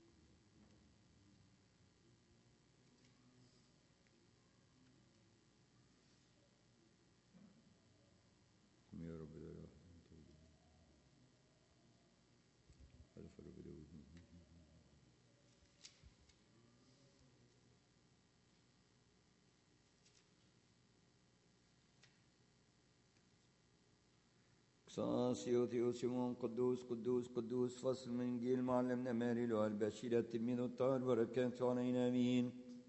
قم يا رب لا اله الا انت حلف رب داود قصاص يوثيوس شمون قدوس قدوس قدوس فصل من انجيل معلمنا ماري لو البشير التلميذ الطاهر بركاته علينا امين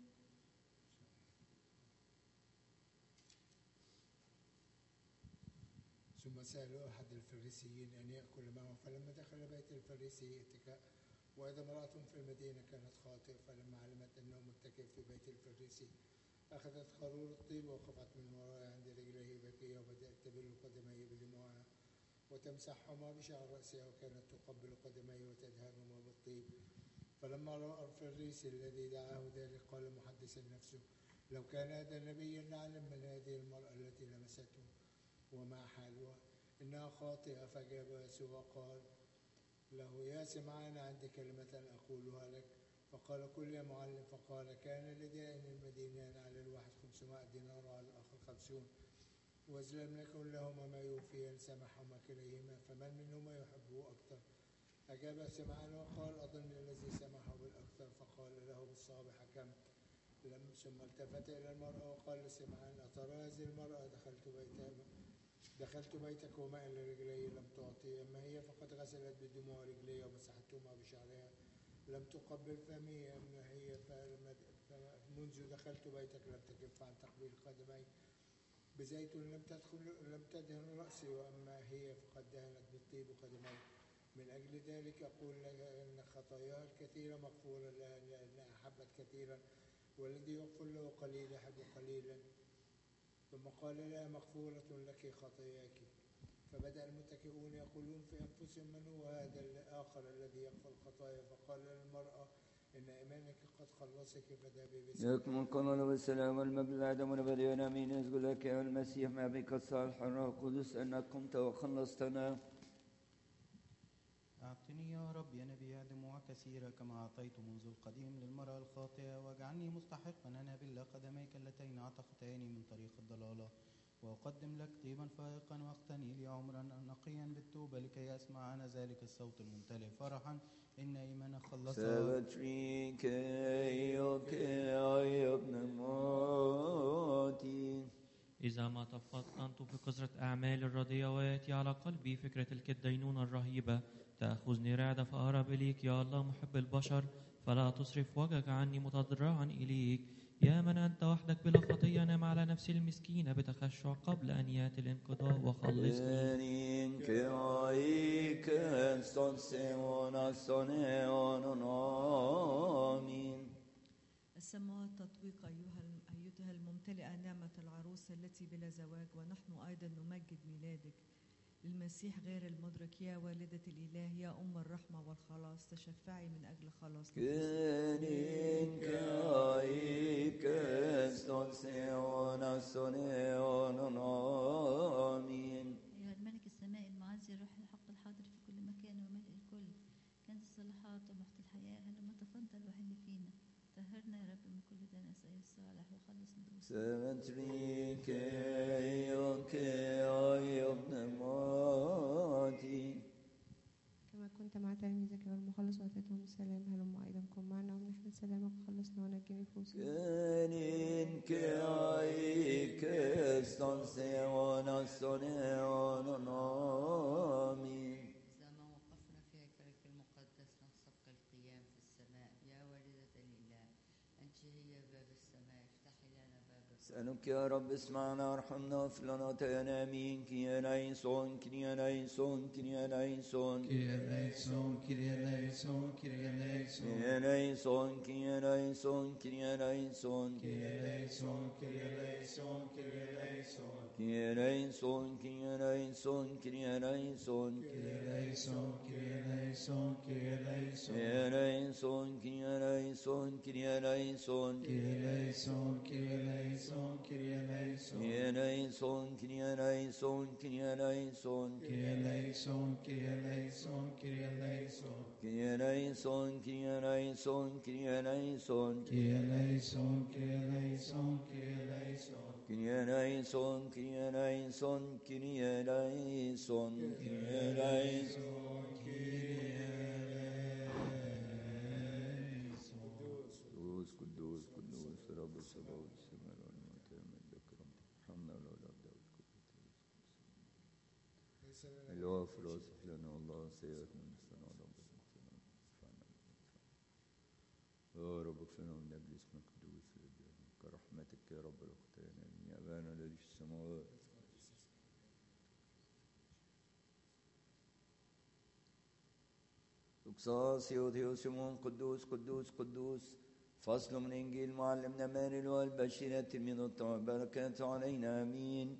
ثم سألوا أحد الفريسيين أن يأكل معه فلما دخل بيت الفريسي اتكاء وإذا امرأة في المدينة كانت خاطئة فلما علمت أنه متكئ في بيت الفريسي أخذت قارور الطيب ووقفت من وراء عند رجليه بكية وبدأت تبل قدميه بدموعها وتمسحهما بشعر رأسها وكانت تقبل قدميه وتدهنهما بالطيب فلما رأى الفريسي الذي دعاه ذلك قال محدثا نفسه لو كان هذا نبيا لعلم من هذه المرأة التي لمسته وما حالها إنها خاطئة فأجاب يسوع وقال له يا سمعان عندي كلمة أقولها لك فقال كل يا معلم فقال كان لدائن المدينان على الواحد خمسمائة دينار وعلى الآخر خمسون وإذ لم يكن لهما ما يوفيان سمحهما كليهما فمن منهما يحبه أكثر أجاب سمعان وقال أظن الذي سمحه بالأكثر فقال له بالصواب حكم لم ثم التفت إلى المرأة وقال لسمعان أترى هذه المرأة دخلت بيتها دخلت بيتك وما إلى رجلي لم تعطي أما هي فقد غسلت بدموع رجلي ومسحتهما بشعرها لم تقبل فمي أما هي فلم منذ دخلت بيتك لم تكف عن تقبيل قدمي بزيت لم تدخل لم تدهن رأسي وأما هي فقد دهنت بالطيب قدمي من أجل ذلك أقول لك أن خطاياها الكثيرة مغفورة لها لأنها أحبت كثيرا والذي يغفر له قليل يحب قليلا ثم قال لها مغفورة لك خطاياك فبدأ المتكئون يقولون في أنفسهم من هو هذا الآخر الذي يغفر الخطايا فقال للمرأة إن إيمانك قد خلصك فذهبي بسلام لكم القرآن والسلام والمجد آدم ونبي آمين أسجد لك يا المسيح ما بك الصالح الروح القدس أنك قمت وخلصتنا أعطني يا رب يا نبي دموع كثيرة كما أعطيت منذ القديم للمرأة الخاطئة واجعلني مستحقا أن أبل قدميك اللتين أعتقتاني من طريق الضلالة وأقدم لك طيبا فائقا واقتني لي عمرا نقيا بالتوبة لكي أسمع أنا ذلك الصوت الممتلئ فرحا إن إيمانك خلصها سبتريك يا ابن موتي إذا ما تفطنت في كثرة أعمال الردية ويأتي على قلبي فكرة تلك الدينونة الرهيبة تأخذني رعدة فأهرب إليك يا الله محب البشر فلا تصرف وجهك عني متضرعا إليك يا من أنت وحدك بلا خطية نام على نفسي المسكينة بتخشع قبل أن يأتي الانقضاء وخلصني En que hay que son آمين السماوات تطويق أيها أيتها الممتلئة نعمة العروس التي بلا زواج ونحن أيضا نمجد ميلادك للمسيح غير المدرك يا والدة الإله يا أم الرحمة والخلاص تشفعي من أجل خلاص Genin que hay que son آمين أيها الملك السمائي المعزي الروح الحق الحاضر في كل مكان وملء الكل كنز الصلاحات ومحت الحياة هلما تفضل وحل فينا طهرنا يا رب من كل دنس أيها الصالح وخلص نفوسنا سمتري كي كي ابن موتي كما كنت مع تلاميذك والمخلص وأعطيتهم السلام ونجي نفوسنا Kenin ke ai ke ston se ona sone ona amin. إذا ما وقفنا في هيكلك المقدس نحسبك القيام في السماء يا والدة الإله أنت هي باب السماء افتحي لنا باب السماء اسألك يا رب اسمعنا ارحمنا اغفر لنا تينا امين كي ليسون كي ليسون كي ليسون Kyrie eleison, Kyrie eleison, Kyrie eleison. كي ليسون كي ليسون كي ليسون Kyrie eleison, Kyrie eleison, Kyrie eleison. كي ليسون كي ليسون كي ليسون Kyrie eleison, Kyrie eleison, Kyrie eleison. كي ليسون كي ليسون كي ليسون Kyrie eleison, Kyrie eleison, Kyrie eleison. كي ليسون كي ليسون كي ليسون Kyrie eleison, Kyrie eleison, Kyrie eleison. كي ليسون كي ليسون كي ليسون Kyrie eleison, Kyrie eleison, Kyrie eleison. Kyrie eleison, Kyrie eleison, Kyrie eleison, Kyrie eleison. قدوس قدوس قدوس رب السماوات والسماء والموت ملك رب ارحمنا ولا داود الوافر واصف لنا والله سيئاتنا ونستنا رب يا رب اغفر لنا من اجل اسمك القدوس كرحمتك يا رب الاختان يا ابانا الذي في السماوات اقصاص يوثيوس سمون قدوس قدوس قدوس فصل من انجيل معلمنا ماري والبشيرة من الطاعة بركاته علينا امين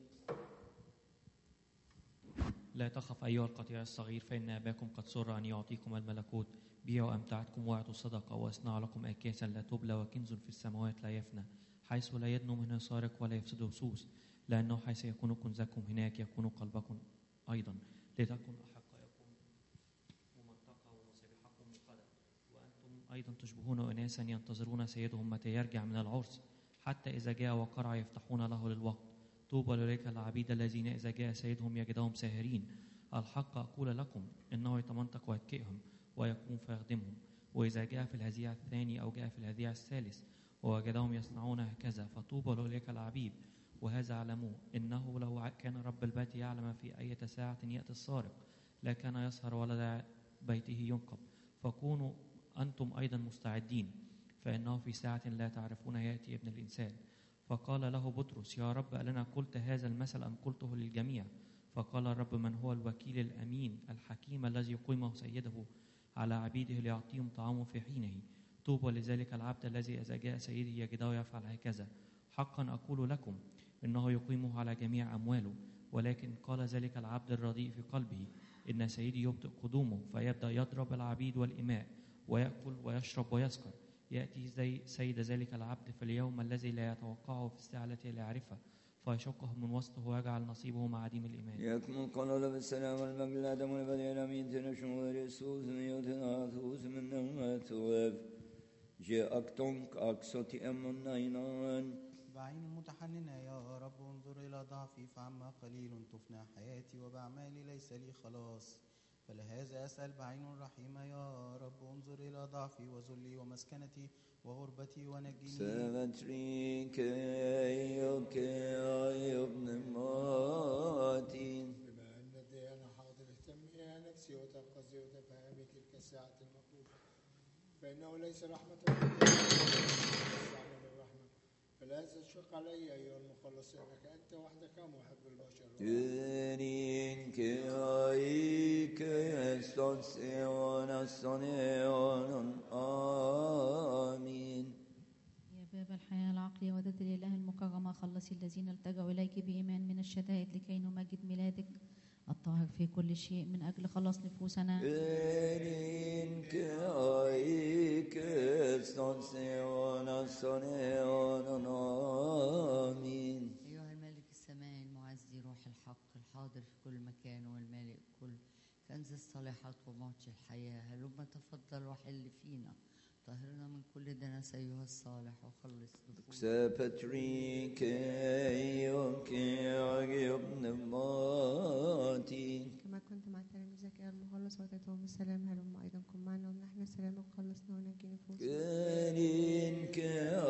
لا تخف أيها القطيع الصغير فإن أباكم قد سر أن يعطيكم الملكوت بيعوا أمتعتكم واعطوا صدقة واصنعوا لكم أكياسا لا تبلى وكنز في السماوات لا يفنى حيث لا يدنو منها سارق ولا يفسد سوس لأنه حيث يكون كنزكم هناك يكون قلبكم أيضا لتكن أحق يكون ومنطقة ومسابحكم مقدة وأنتم أيضا تشبهون أناسا ينتظرون سيدهم متى يرجع من العرس حتى إذا جاء وقرع يفتحون له للوقت طوبى لأولئك العبيد الذين إذا جاء سيدهم يجدهم ساهرين الحق أقول لكم إنه يتمنطق ويتكئهم ويقوم فيخدمهم وإذا جاء في الهزيع الثاني أو جاء في الهزيع الثالث ووجدهم يصنعون هكذا فطوبى لأولئك العبيد وهذا اعلموه إنه لو ع- كان رب البيت يعلم في أي ساعة يأتي السارق لا كان يسهر ولا دع بيته ينقب فكونوا أنتم أيضا مستعدين فإنه في ساعة لا تعرفون يأتي ابن الإنسان فقال له بطرس يا رب ألنا قلت هذا المثل أم قلته للجميع فقال الرب من هو الوكيل الأمين الحكيم الذي يقيمه سيده على عبيده ليعطيهم طعامه في حينه طوبى لذلك العبد الذي إذا جاء سيده يجده يفعل هكذا حقا أقول لكم إنه يقيمه على جميع أمواله ولكن قال ذلك العبد الرديء في قلبه إن سيدي يبطئ قدومه فيبدأ يضرب العبيد والإماء ويأكل ويشرب ويسكر يأتي زي سيد ذلك العبد في اليوم الذي لا يتوقعه في الساعة التي لا يعرفها فيشقه من وسطه ويجعل نصيبه مع عديم الإيمان يكمل قول بالسلام والمجد الآدم والبدء الأمين تنشم رسوس يوتنا ثوس من نواتوف جاءك تنك أكسوتي أمن نينان بعين متحننة يا رب انظر إلى ضعفي فعما قليل تفنى حياتي وبأعمالي ليس لي خلاص فلهذا أسأل بعين رحيمة يا رب انظر إلى ضعفي وذلي ومسكنتي وغربتي ونجني سبتريك أيك يا ابن ماتي بما أن الديانة حاضر اهتمي يا نفسي وتنقذي وتفهمي تلك الساعة المخوفة فإنه ليس رحمة استعمل الرحمة فلا تشفق علي أيها المخلص إنك أنت وحدك محب البشر Tünin ki ay que son seona soneon amin. يا باب الحياة العقلية ودة الإله المكرمة خلصي الذين التجأوا إليك بإيمان من الشدائد لكي نمجد ميلادك الطاهر في كل شيء من أجل خلاص نفوسنا Tünin ki ay que son seona soneon amin. أيها الملك السماء المعزي روح الحق الحاضر في كل مكان والمالئ كل كنز الصالحات ومعطي الحياة هلما تفضل وحل فينا طهرنا من كل دنس أيها الصالح وخلص نفوسنا Sepetrik ayok ay ibn mati. كما كنت مع تلاميذك يا المخلص واتيتهم السلام هلم أيضا كن معنا ونحن سلامك خلصنا ونجي نفوسنا Tünin ki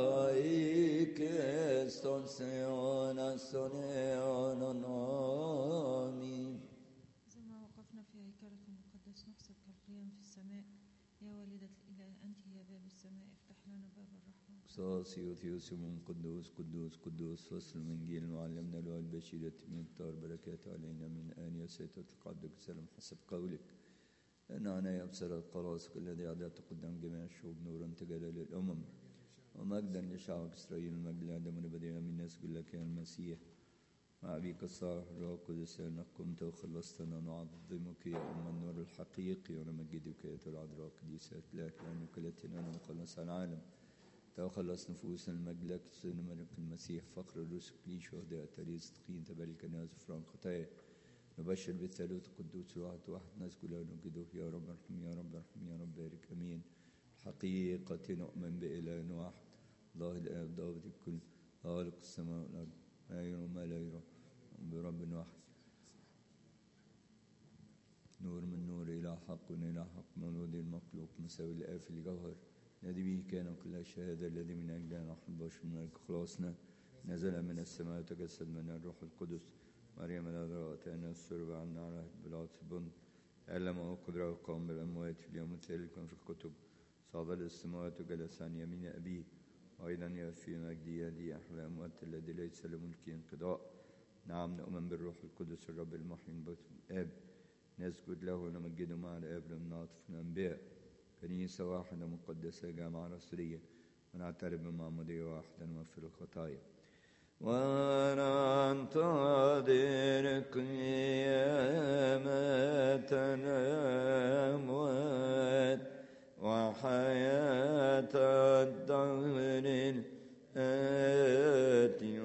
سيون سنيون آمين إذا ما وقفنا في هيكلك المقدس نحسب كالقيام في السماء يا والدة الإله أنت يا باب السماء افتح لنا باب الرحمة صاصي وثيوسم قدوس قدوس قدوس فصل من جيل معلمنا له البشيرة من الطار بركات علينا من آن يا سيد تقعدك سلام حسب قولك أن أنا يبصر القراص الذي أعددت قدام جميع الشعوب نورا تجلى للأمم ومجدا لشعبك إسرائيل المجد لآدم ونبدأ من الناس لك يا المسيح مع أبيك الصالح الروح القدس أنك قمت وخلصتنا نعظمك يا أم النور الحقيقي ونمجدك يا العذراء قديسة لك لأنك لا تنال مخلص العالم تخلص نفوس المجد لك سيدنا ملك المسيح فقر الرسل لي شهداء تاريخ صدقين تبارك الناس فران خطايا نبشر بالثالوث القدوس واحد واحد نذكر له نجده يا رب ارحم يا رب ارحم يا رب بارك امين الحقيقة نؤمن بإله واحد الله الآب ضابط الكل خالق السماء والأرض ما يرى وما لا يرى برب واحد نور من نور إلى حق إلى حق مولود المخلوق مساوي الآب في الجوهر الذي به كان كل الشهادة الذي من أجلنا نحن البشر من أجل خلاصنا نزل من السماء وتجسد من الروح القدس مريم العذراء أتانا السرب عنا على بلاد البن علم وقدرة وقام بالأموات في اليوم الثالث كما في الكتب صعد للسماوات وجلس عن يمين أبيه وأيضا يأتي مجد يدي أحلى الأموات الذي ليس لملكه انقضاء نعم نؤمن بالروح القدس الرب المحيي من الآب نسجد له ونمجده مع الآب لم نعطف الأنبياء كنيسة واحدة مقدسة جامعة رسولية ونعترف بمعمودية واحدة نغفر الخطايا وننتظر قيامة الأموات وحياة الدهر الآتي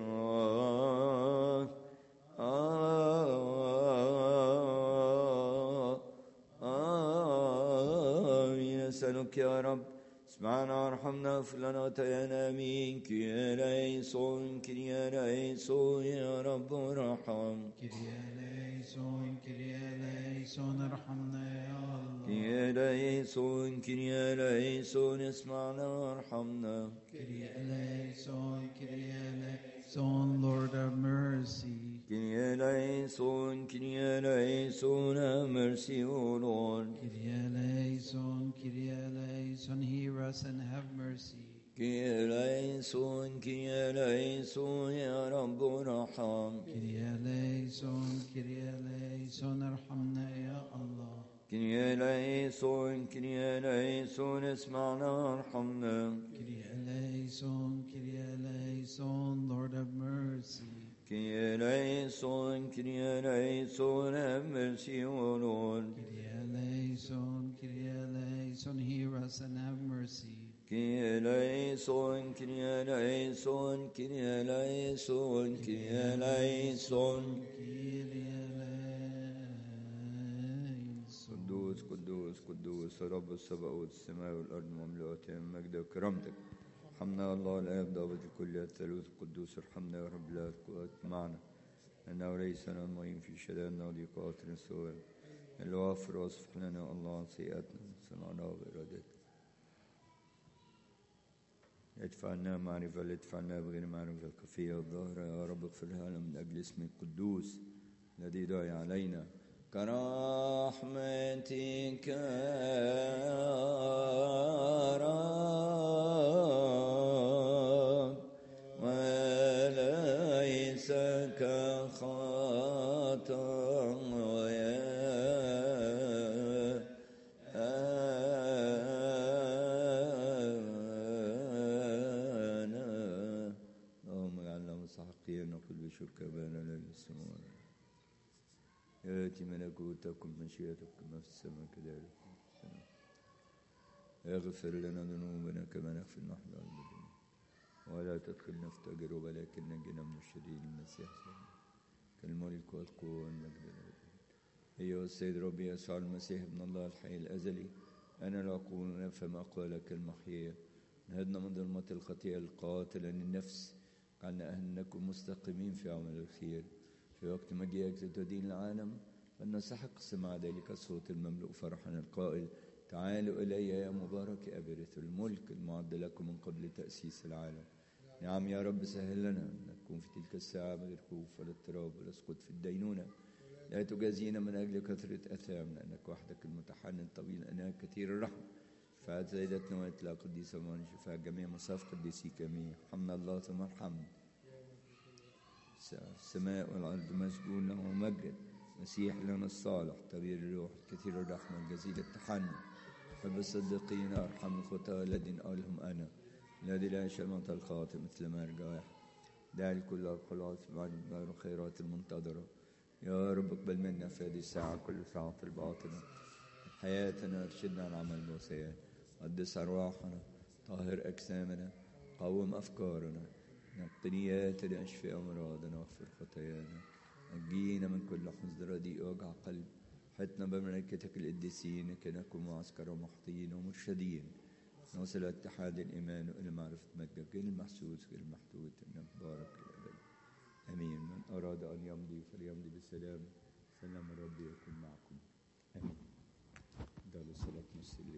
آمين أسألك يا رب اسمعنا وارحمنا واغفر لنا وتيانا امين كي ليسون كي ليسون يا رب ارحم كريا ليسون كريا ليسون ارحمنا يا الله كي ليسون كي ليسون اسمعنا وارحمنا كريا ليسون كريا ليسون Lord have mercy كي ليسون كي ليسون have mercy O Lord كريا ليسون كريا ليسون hear us and have mercy كي ليسون كي ليسون يا رب ارحم كريا ليسون كريا ليسون ارحمنا يا الله كي ليسون كي ليسون اسمعنا وارحمنا كريا ليسون كريا ليسون Lord have mercy كي ليسون كي ليسون have mercy O Lord كريا ليسون كريا ليسون hear us and have mercy كي ليسون كي ليسون كي ليسون كي ليسون قدوس قدوس قدوس رب السماء والسماء والأرض مملوءتين مجد وكرامتك ارحمنا الله الآب ضابط الكل الثالوث القدوس ارحمنا يا رب لا تقوات معنا أنه ليس لنا معين في شدائدنا وضيقات سوى الوافر واصفح لنا الله عن سيئاتنا صنعنا بإرادتنا ادفعنا معرفة لا ادفعنا بغير معرفة الخفية والظاهرة يا رب اغفر لنا من أجل اسم القدوس الذي دعي علينا كرحمتك يا رب وليس كخطايا أنا اللهم اجعلنا مستحقين نقول بشكر بنا لنا السماوات يأتي ملكوتكم مشيئتك كما في السماء كذلك في السماء اغفر لنا ذنوبنا كما نغفر نحن المذنبين ولا تدخلنا في تجربة لكن نجنا من الشرير المسيح صلى كالملك والقوة والمجد الأبدي أيها السيد ربي يسوع المسيح ابن الله الحي الأزلي أنا لا أقول نفهم أقوالك المحيية نهدنا من ظلمة الخطيئة القاتلة للنفس جعلنا أهل نكون مستقيمين في عمل الخير في وقت مجيئك ستدين العالم فلنستحق سماع ذلك الصوت المملوء فرحا القائل تعالوا إلي يا مبارك أبرث الملك المعد لكم من قبل تأسيس العالم نعم يا رب سهل لنا أن نكون في تلك الساعة بغير خوف ولا اضطراب ولا سقوط في الدينونة لا تجازينا من أجل كثرة أثامنا لأنك وحدك المتحنن طويل أناك كثير الرحمة شفاعة سيدتنا وإطلاق قديسة ومان شفاعة جميع مصاف قديسيك أمين حمد الله ثم ارحمنا السماء والأرض مسجون له ومجد مسيح لنا الصالح طبيب الروح كثير الرحمة الجزيل التحنن حب الصديقين أرحم الخطاة الذين أولهم أنا الذي لا يشمت الخاطئ مثل ما رجاح دع الكل الخلاص بعد الخيرات المنتظرة يا رب اقبل منا في هذه الساعة كل ساعة الباطنة حياتنا ارشدنا عن عمل الوصيات قدس أرواحنا طهر أجسامنا قوم أفكارنا نقي نياتنا اشفي أمراضنا واغفر خطايانا نجينا من كل حزن رديء ووجع قلب حطنا بملائكتك القديسين كي نكون معسكر محطين ومرشدين نوصل اتحاد الإيمان وإلى معرفة مجدك غير المحسوس غير المحدود إنك بارك الأبد آمين من أراد أن يمضي فليمضي بسلام سلام الرب يكون معكم آمين دار الصلاة والسلام